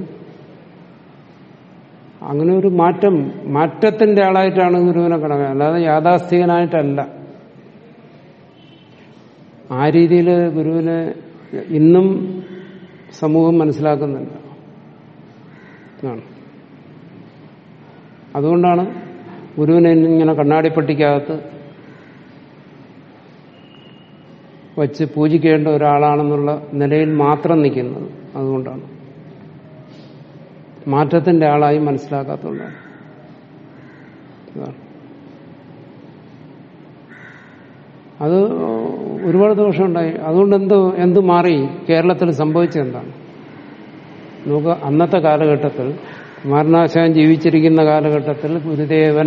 A: അങ്ങനെ ഒരു മാറ്റം മാറ്റത്തിന്റെ ആളായിട്ടാണ് ഗുരുവിനെ കണക്കാക്കുക അല്ലാതെ യാഥാസ്ഥികനായിട്ടല്ല ആ രീതിയിൽ ഗുരുവിനെ ഇന്നും സമൂഹം മനസ്സിലാക്കുന്നില്ല ആണ് അതുകൊണ്ടാണ് ഗുരുവിനെ ഇങ്ങനെ കണ്ണാടിപ്പട്ടിക്കകത്ത് വച്ച് പൂജിക്കേണ്ട ഒരാളാണെന്നുള്ള നിലയിൽ മാത്രം നിൽക്കുന്നത് അതുകൊണ്ടാണ് മാറ്റത്തിന്റെ ആളായി മനസ്സിലാക്കാത്തതുകൊണ്ടാണ് അതാണ്. അത് ഒരുപാട് ദോഷമുണ്ടായി അതുകൊണ്ട് എന്ത് എന്ത് മാറി കേരളത്തിൽ സംഭവിച്ചത് എന്താണ് നമുക്ക് അന്നത്തെ കാലഘട്ടത്തിൽ കുമാരനാശാൻ ജീവിച്ചിരിക്കുന്ന കാലഘട്ടത്തിൽ ഗുരുദേവൻ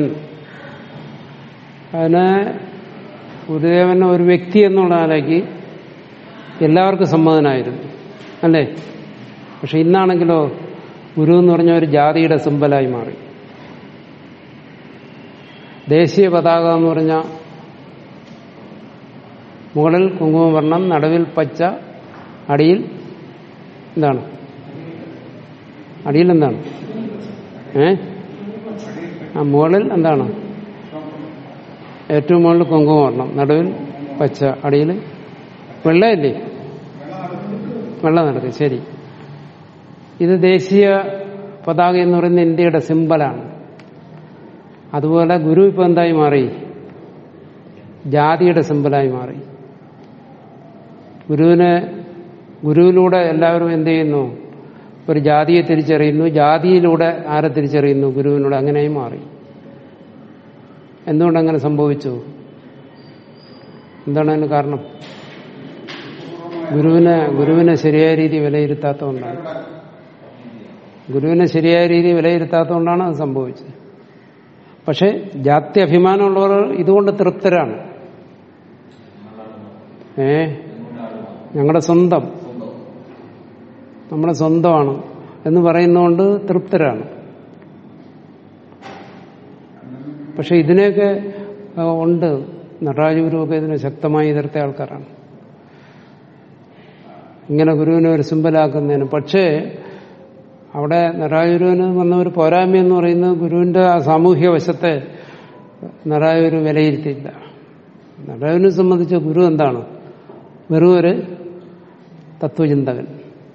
A: അതിനെ ഗുരുദേവൻ ഒരു വ്യക്തി എന്നുള്ള നിലയ്ക്ക് എല്ലാവർക്കും സമ്മതനായിരുന്നു അല്ലേ പക്ഷെ ഇന്നാണെങ്കിലോ ഗുരു എന്ന് പറഞ്ഞ ഒരു ജാതിയുടെ സിമ്പലായി മാറി ദേശീയ പതാക എന്ന് പറഞ്ഞ മുകളിൽ കുങ്കുമവർണ്ണം നടുവിൽ പച്ച അടിയിൽ എന്താണ് അടിയിൽ എന്താണ് ഏ ആ മുകളിൽ എന്താണ് ഏറ്റവും മുകളിൽ കുങ്കുമവർണ്ണം നടുവിൽ പച്ച അടിയിൽ വെള്ളയല്ലേ വെള്ള നടക്ക് ശരി ഇത് ദേശീയ പതാക എന്ന് പറയുന്ന ഇന്ത്യയുടെ സിമ്പലാണ് അതുപോലെ ഗുരു ഇപ്പൊ എന്തായി മാറി ജാതിയുടെ സിമ്പലായി മാറി ഗുരുവിനെ ഗുരുവിലൂടെ എല്ലാവരും എന്ത് ചെയ്യുന്നു ഒരു ജാതിയെ തിരിച്ചറിയുന്നു ജാതിയിലൂടെ ആരെ തിരിച്ചറിയുന്നു ഗുരുവിലൂടെ അങ്ങനെയായി മാറി എന്തുകൊണ്ടങ്ങനെ സംഭവിച്ചു എന്താണ് അതിന് കാരണം ഗുരുവിനെ ഗുരുവിനെ ശരിയായ രീതി വിലയിരുത്താത്തതുകൊണ്ടാണ് ഗുരുവിനെ ശരിയായ രീതി വിലയിരുത്താത്തതുകൊണ്ടാണ് അത് സംഭവിച്ചത് പക്ഷെ ജാതി അഭിമാനമുള്ളവർ ഇതുകൊണ്ട് തൃപ്തരാണ് ഏ ഞങ്ങളുടെ സ്വന്തം നമ്മുടെ സ്വന്തമാണ് എന്ന് പറയുന്നതുകൊണ്ട് തൃപ്തരാണ് പക്ഷെ ഇതിനെയൊക്കെ ആ, ഉണ്ട് നടരാജ ഗുരുവൊക്കെ ഇതിനെ ശക്തമായി എതിർത്ത ആൾക്കാരാണ് ഇങ്ങനെ ഗുരുവിനെ ഒരു സിമ്പലാക്കുന്നതിന് പക്ഷേ അവിടെ നടരാജഗുരുവിന് വന്ന ഒരു പോരായ്മ എന്ന് പറയുന്നത് ഗുരുവിന്റെ ആ സാമൂഹ്യ വശത്തെ നടരാജഗുരു വിലയിരുത്തിയില്ല നടരാജനെ സംബന്ധിച്ച് ഗുരു എന്താണ് വെറും ഒരു തത്വചിന്തകൻ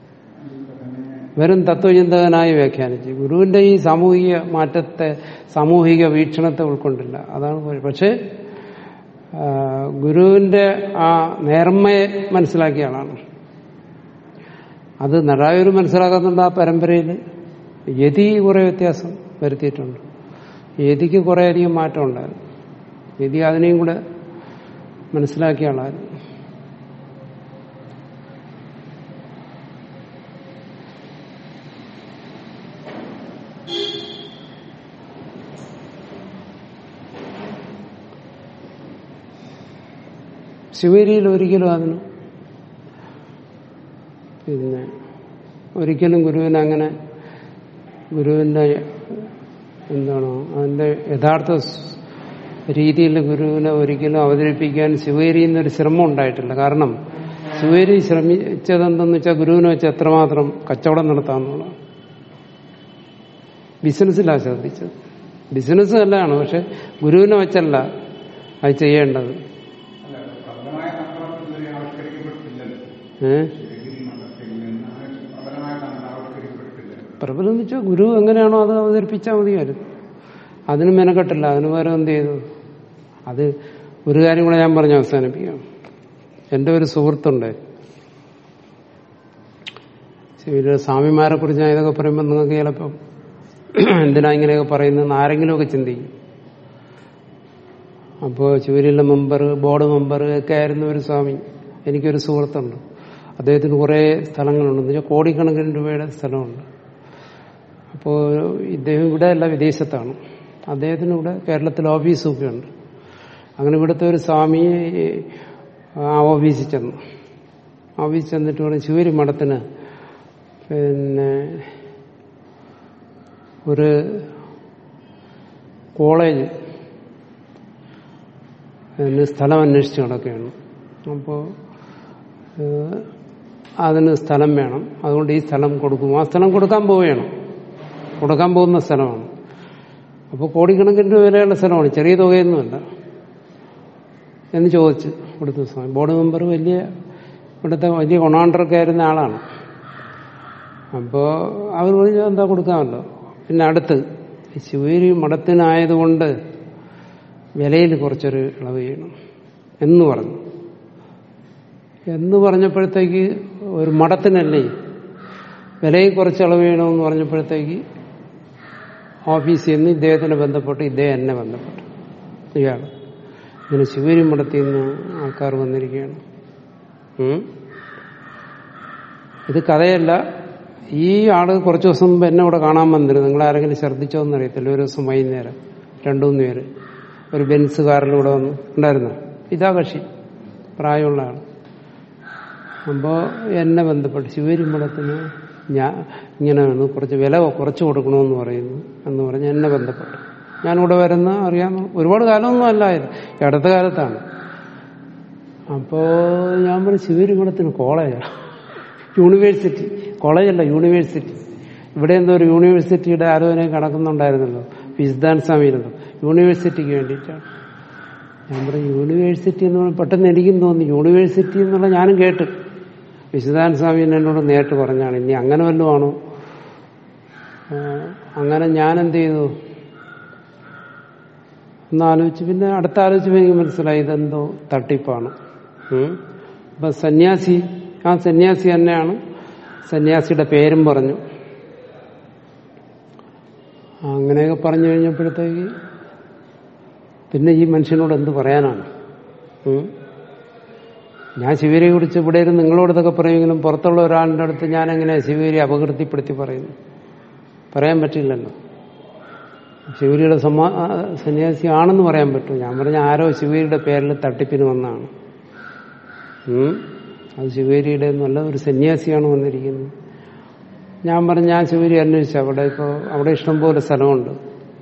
A: വെറും തത്വചിന്തകനായി വ്യാഖ്യാനിച്ചു ഗുരുവിന്റെ ഈ സാമൂഹിക മാറ്റത്തെ സാമൂഹിക വീക്ഷണത്തെ ഉൾക്കൊണ്ടില്ല അതാണ് പോയി പക്ഷേ ആ, ഗുരുവിന്റെ ആ നേർമ്മയെ മനസ്സിലാക്കിയ ആളാണ് അത് നടായൂർ മനസ്സിലാക്കുന്നുണ്ട് ആ പരമ്പരയിൽ യതി കുറെ വ്യത്യാസം വരുത്തിയിട്ടുണ്ട് യതിക്ക് കുറേയധികം മാറ്റം ഉണ്ടായിരുന്നു യതി അതിനെയും കൂടെ മനസ്സിലാക്കിയ ആളായിരുന്നു ശിവരിയിൽ ഒരിക്കലും അതിന് പിന്നെ ഒരിക്കലും ഗുരുവിനെ അങ്ങനെ ഗുരുവിന്റെ എന്താണ് അതിന്റെ യഥാർത്ഥ സ് രീതിയിൽ ഗുരുവിനെ ഒരിക്കലും അവതരിപ്പിക്കാൻ ശിവേരി എന്നൊരു ശ്രമം ഉണ്ടായിട്ടില്ല കാരണം ശിവേരി ശ്രമിച്ചതെന്തെന്ന് വെച്ചാൽ ഗുരുവിനെ വെച്ച് എത്രമാത്രം കച്ചവടം നടത്താമെന്നുള്ളതാണ് ബിസിനസ്സിലാണ് ശ്രദ്ധിച്ചത് ബിസിനസ് നല്ലതാണ് പക്ഷെ ഗുരുവിനെ വെച്ചല്ല അത് ചെയ്യേണ്ടത്
C: അല്ല പ്രബലമായ തന്ത്രത്തിൽ ഇതുവരെ ആവിഷ്കരിക്കപ്പെട്ടില്ലല്ലോ
A: ഏഹ്
C: ശിവഗിരി മഠത്തിൽ നിന്ന് പ്രബലമായ തന്ത്രം ആവിഷ്കരിക്കപ്പെട്ടില്ലല്ലോ
A: പ്രബലം എന്ന് വെച്ചാൽ ഗുരു എങ്ങനെയാണോ അത് അവതരിപ്പിച്ചാൽ മതിയായിരുന്നു അതിന് മെനക്കെട്ടില്ല അതിന് പകരം എന്ത് ചെയ്തു അത് ഒരു കാര്യം കൂടെ ഞാൻ പറഞ്ഞ് അവസാനിപ്പിക്കാം എൻ്റെ ഒരു സുഹൃത്തുണ്ട് ഇവര് സ്വാമിമാരെ കുറിച്ച് ഞാൻ ഇതൊക്കെ പറയുമ്പോൾ നിങ്ങൾക്ക് ചിലപ്പം എന്തിനാ ഇങ്ങനെയൊക്കെ പറയുന്നതെന്ന് ആരെങ്കിലുമൊക്കെ ചിന്തിക്കും അപ്പോൾ ചുവരിലെ മെമ്പർ ബോർഡ് മെമ്പർ ഒക്കെ ആയിരുന്ന ഒരു സ്വാമി എനിക്കൊരു സുഹൃത്തുണ്ട് അദ്ദേഹത്തിന് കുറേ സ്ഥലങ്ങളുണ്ട് എന്ന് വെച്ചാൽ കോടിക്കണക്കിന് രൂപയുടെ സ്ഥലമുണ്ട് അപ്പോൾ ഇദ്ദേഹം ഇവിടെ അല്ല വിദേശത്താണ് അദ്ദേഹത്തിന് ഇവിടെ കേരളത്തിൽ ഓഫീസൊക്കെ ഉണ്ട് അങ്ങനെ ഇവിടുത്തെ ഒരു സ്വാമി ആ ഓഫീസിൽ ചെന്നു ഓഫീസിൽ ചെന്നിട്ട് പറഞ്ഞു ശിവരി മഠത്തിന് പിന്നെ ഒരു കോളേജ് അതിന് സ്ഥലം അന്വേഷിച്ച് നടക്കുകയാണ് അപ്പോൾ അതിന് സ്ഥലം വേണം അതുകൊണ്ട് ഈ സ്ഥലം കൊടുക്കും ആ സ്ഥലം കൊടുക്കാൻ പോവുകയാണ് കൊടുക്കാൻ പോകുന്ന സ്ഥലമാണ് അപ്പോൾ കോടിക്കണക്കിന് രൂപ വിലയുള്ള സ്ഥലമാണ് ചെറിയ തുകയൊന്നുമല്ല എന്ന് ചോദിച്ചു ഇവിടുത്തെ സ്വാമി ബോർഡ് മെമ്പർ വലിയ ഇവിടുത്തെ വലിയ കൊണാണ്ടറൊക്കെ ആയിരുന്ന ആളാണ് അപ്പോൾ അവർ പറഞ്ഞു എന്താ കൊടുക്കാമല്ലോ പിന്നെ അടുത്ത് ശിവരി മഠത്തിനായതുകൊണ്ട് വിലയിൽ കുറച്ചൊരു ഇളവ് ചെയ്യണം എന്ന് പറഞ്ഞു എന്ന് പറഞ്ഞപ്പോഴത്തേക്ക് ഒരു മഠത്തിനല്ലേ വിലയിൽ കുറച്ച് ഇളവ് ചെയ്യണമെന്ന് പറഞ്ഞപ്പോഴത്തേക്ക് ഓഫീസിൽ നിന്ന് ഇദ്ദേഹത്തിനെ ബന്ധപ്പെട്ട് ഇദ്ദേഹം എന്നെ ബന്ധപ്പെട്ടു ഇയാൾ ഇങ്ങനെ ശിവരി മഠത്തിൽ നിന്ന് ആൾക്കാർ വന്നിരിക്കുകയാണ് ഉം. ഇത് കഥയല്ല ഈ ആള് കുറച്ച് ദിവസം മുമ്പ് എന്നെ ഇവിടെ കാണാൻ വന്നിരുന്നു നിങ്ങൾ ആരെങ്കിലും ശ്രദ്ധിച്ചോ എന്നറിയത്തില്ല ഒരു ദിവസം വൈകുന്നേരം രണ്ടു മൂന്ന് പേര് ഒരു ബെൻസ് കാറിലൂടെ വന്നു ഉണ്ടായിരുന്നു ഇതാ കക്ഷി പ്രായമുള്ള ആൾ അപ്പോൾ എന്നെ ബന്ധപ്പെട്ട് ശിവരിമ്പളത്തിന് ഞാൻ ഇങ്ങനെ വേണം കുറച്ച് വില കുറച്ച് കൊടുക്കണമെന്ന് പറയുന്നു എന്ന് പറഞ്ഞ് എന്നെ ബന്ധപ്പെട്ടു ഞാനിവിടെ വരുന്ന അറിയാമെന്ന് ഒരുപാട് കാലമൊന്നും അല്ല ഇത് ഈ അടുത്ത കാലത്താണ് അപ്പോൾ ഞാൻ പറഞ്ഞു ശിവരിമ്പളത്തിന് കോളേജാണ് യൂണിവേഴ്സിറ്റി കോളേജല്ല യൂണിവേഴ്സിറ്റി ഇവിടെ എന്തോ ഒരു യൂണിവേഴ്സിറ്റിയുടെ ആലോചന കടക്കുന്നുണ്ടായിരുന്നല്ലോ വിസ്താൻ സ്വാമിയിലുണ്ടോ യൂണിവേഴ്സിറ്റിക്ക് വേണ്ടിയിട്ടാണ് ഞാൻ പറഞ്ഞു യൂണിവേഴ്സിറ്റി എന്ന് പറഞ്ഞാൽ പെട്ടെന്ന് എനിക്കും തോന്നി യൂണിവേഴ്സിറ്റി എന്നുള്ള ഞാനും കേട്ട് വിശുദ്ധാൻ സ്വാമി എന്നോട് നേരിട്ട് പറഞ്ഞാണ് ഇനി അങ്ങനെ വല്ലതും ആണോ ആ, അങ്ങനെ ഞാൻ എന്ത് ചെയ്തു ഒന്ന് ആലോചിച്ച് പിന്നെ അടുത്ത ആലോചിച്ചപ്പോൾ എനിക്ക് മനസ്സിലായി ഇതെന്തോ തട്ടിപ്പാണ് ഉം. അപ്പൊ സന്യാസി ആ സന്യാസി തന്നെയാണ് സന്യാസിയുടെ പേരും പറഞ്ഞു അങ്ങനെയൊക്കെ പറഞ്ഞു കഴിഞ്ഞപ്പോഴത്തേക്ക് പിന്നെ ഈ മനുഷ്യനോട് എന്ത് പറയാനാണ് ഉം? ഞാൻ ശിവരെ കുറിച്ച് ഇവിടെ ഇരുന്ന് നിങ്ങളോട് ഇതൊക്കെ പറയുമെങ്കിലും പുറത്തുള്ള ഒരാളുടെ അടുത്ത് ഞാൻ എങ്ങനെ ശിവരെ അപകീർത്തിപ്പെടുത്തി പറയുന്നു പറയാൻ പറ്റില്ലല്ലോ ശിവരിയുടെ സമാ ആ, സന്യാസി ആണെന്ന് പറയാൻ പറ്റും ഞാൻ പറഞ്ഞ ആരോ ശിവരിയുടെ പേരിൽ തട്ടിപ്പിന് വന്നതാണ് ഉം. അത് ശിവേരിയുടെ ഒന്നല്ല ഒരു സന്യാസിയാണ് വന്നിരിക്കുന്നത് ഞാൻ പറഞ്ഞു ഞാൻ ശിവേരി അന്വേഷിച്ചു അവിടെ ഇപ്പോ അവിടെ ഇഷ്ടംപോലെ സ്ഥലമുണ്ട്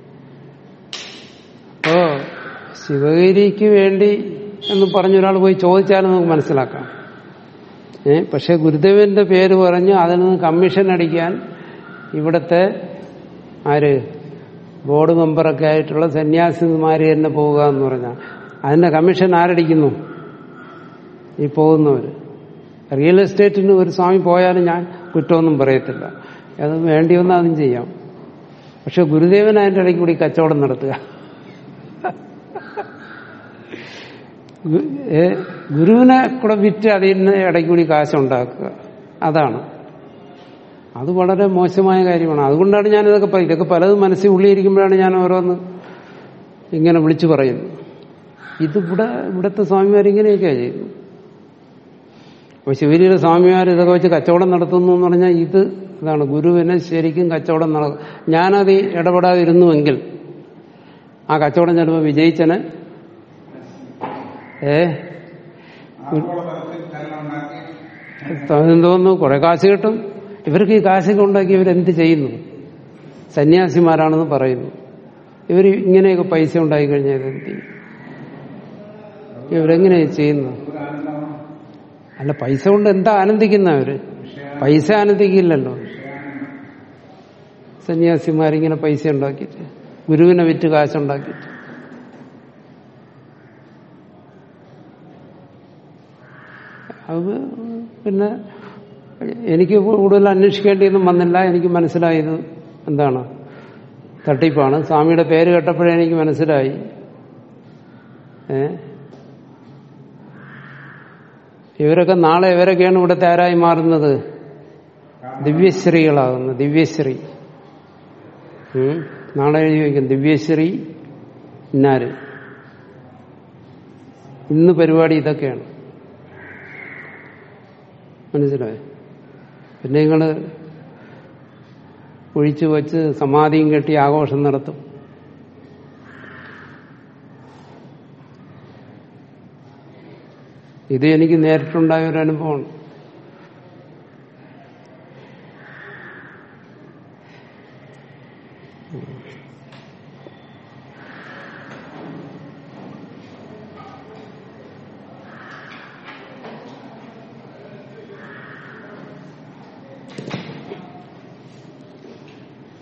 A: അപ്പോ ശിവഗിരിക്ക് വേണ്ടി എന്ന് പറഞ്ഞൊരാൾ പോയി ചോദിച്ചാലും നമുക്ക് മനസ്സിലാക്കാം ഏ പക്ഷെ ഗുരുദേവന്റെ പേര് പറഞ്ഞ് അതിൽ നിന്ന് കമ്മീഷൻ അടിക്കാൻ ഇവിടുത്തെ ആര് ബോർഡ് മെമ്പറൊക്കെ ആയിട്ടുള്ള സന്യാസിമാര് തന്നെ പോവുക എന്ന് പറഞ്ഞാൽ അതിന്റെ കമ്മീഷൻ ആരടിക്കുന്നു ഈ പോകുന്നവര് റിയൽ എസ്റ്റേറ്റിന് ഒരു സ്വാമി പോയാലും ഞാൻ കുറ്റമൊന്നും പറയത്തില്ല അത് വേണ്ടി വന്നാൽ അതും ചെയ്യാം പക്ഷെ ഗുരുദേവൻ അതിന്റെ ഇടയ്ക്ക് കൂടി കച്ചവടം നടത്തുക ഗു- ഏ, ഗുരുവിനെ കൂടെ വിറ്റ് അതിന് ഇടയ്ക്ക് കൂടി കാശുണ്ടാക്കുക അതാണ് അത് വളരെ മോശമായ കാര്യമാണ് അതുകൊണ്ടാണ് ഞാൻ ഇതൊക്കെ പറയും ഇതൊക്കെ പലതും മനസ്സിൽ ഉള്ളിയിരിക്കുമ്പോഴാണ് ഞാൻ ഓരോന്ന് ഇങ്ങനെ വിളിച്ചു പറയുന്നത് ഇതിവിടെ ഇവിടുത്തെ സ്വാമിമാർ ഇങ്ങനെയൊക്കെയാണ് ചെയ്യുന്നത് അപ്പൊ ശിവരിയുടെ സ്വാമിമാർ ഇതൊക്കെ വെച്ച് കച്ചവടം നടത്തുന്നു എന്ന് പറഞ്ഞാൽ ഇത് ഇതാണ് ഗുരുവിനെ ശരിക്കും കച്ചവടം നടക്കും ഞാനത് ഇടപെടാതിരുന്നുവെങ്കിൽ ആ കച്ചവടം ചിലപ്പോൾ വിജയിച്ചനെ ഏ
C: ആഗോള തലത്തിൽ ചലനം ഉണ്ടാക്കി
A: എന്തോന്നു കുറെ കാശ് കിട്ടും ഇവർക്ക് ഈ കാശൊക്കെ ഉണ്ടാക്കി ഇവരെന്ത് ചെയ്യുന്നു സന്യാസിമാരാണെന്ന് പറയുന്നു ഇവർ ഇങ്ങനെയൊക്കെ പൈസ ഉണ്ടാക്കി കഴിഞ്ഞാൽ ഇതെന്ത് ചെയ്യും ഇവരെങ്ങനെ ചെയ്യുന്നു
C: ഒരു ആനന്ദമാണ്
A: അല്ല പൈസ കൊണ്ട് എന്താ ആനന്ദിക്കുന്ന അവര് പൈസ ആനന്ദിക്കില്ലല്ലോ സന്യാസിമാരിങ്ങനെ പൈസ ഉണ്ടാക്കിയിട്ട് ഗുരുവിനെ വിറ്റ് കാശുണ്ടാക്കിയിട്ട് അത് പിന്നെ എനിക്ക് കൂടുതൽ അന്വേഷിക്കേണ്ടിയൊന്നും വന്നില്ല എനിക്ക് മനസ്സിലായത് എന്താണ് തട്ടിപ്പാണ് സ്വാമിയുടെ പേര് കേട്ടപ്പോഴേ എനിക്ക് മനസ്സിലായി ഏ ഇവരൊക്കെ നാളെ ഇവരൊക്കെയാണ് ഇവിടുത്തെ ആരായി മാറുന്നത് ദിവ്യശ്രീകളാകുന്നത് ദിവ്യശ്രീ ഉം. നാളെ എഴുതി വയ്ക്കും ദിവ്യശ്രീ ഇന്നാര് ഇന്ന് പരിപാടി ഇതൊക്കെയാണ് മനസ്സിലായോ പിന്നെ നിങ്ങള് ഒഴിച്ചു വച്ച് സമാധിയും കെട്ടി ആഘോഷം നടത്തും ഇത് എനിക്ക് നേരിട്ടുണ്ടായ ഒരു അനുഭവമാണ്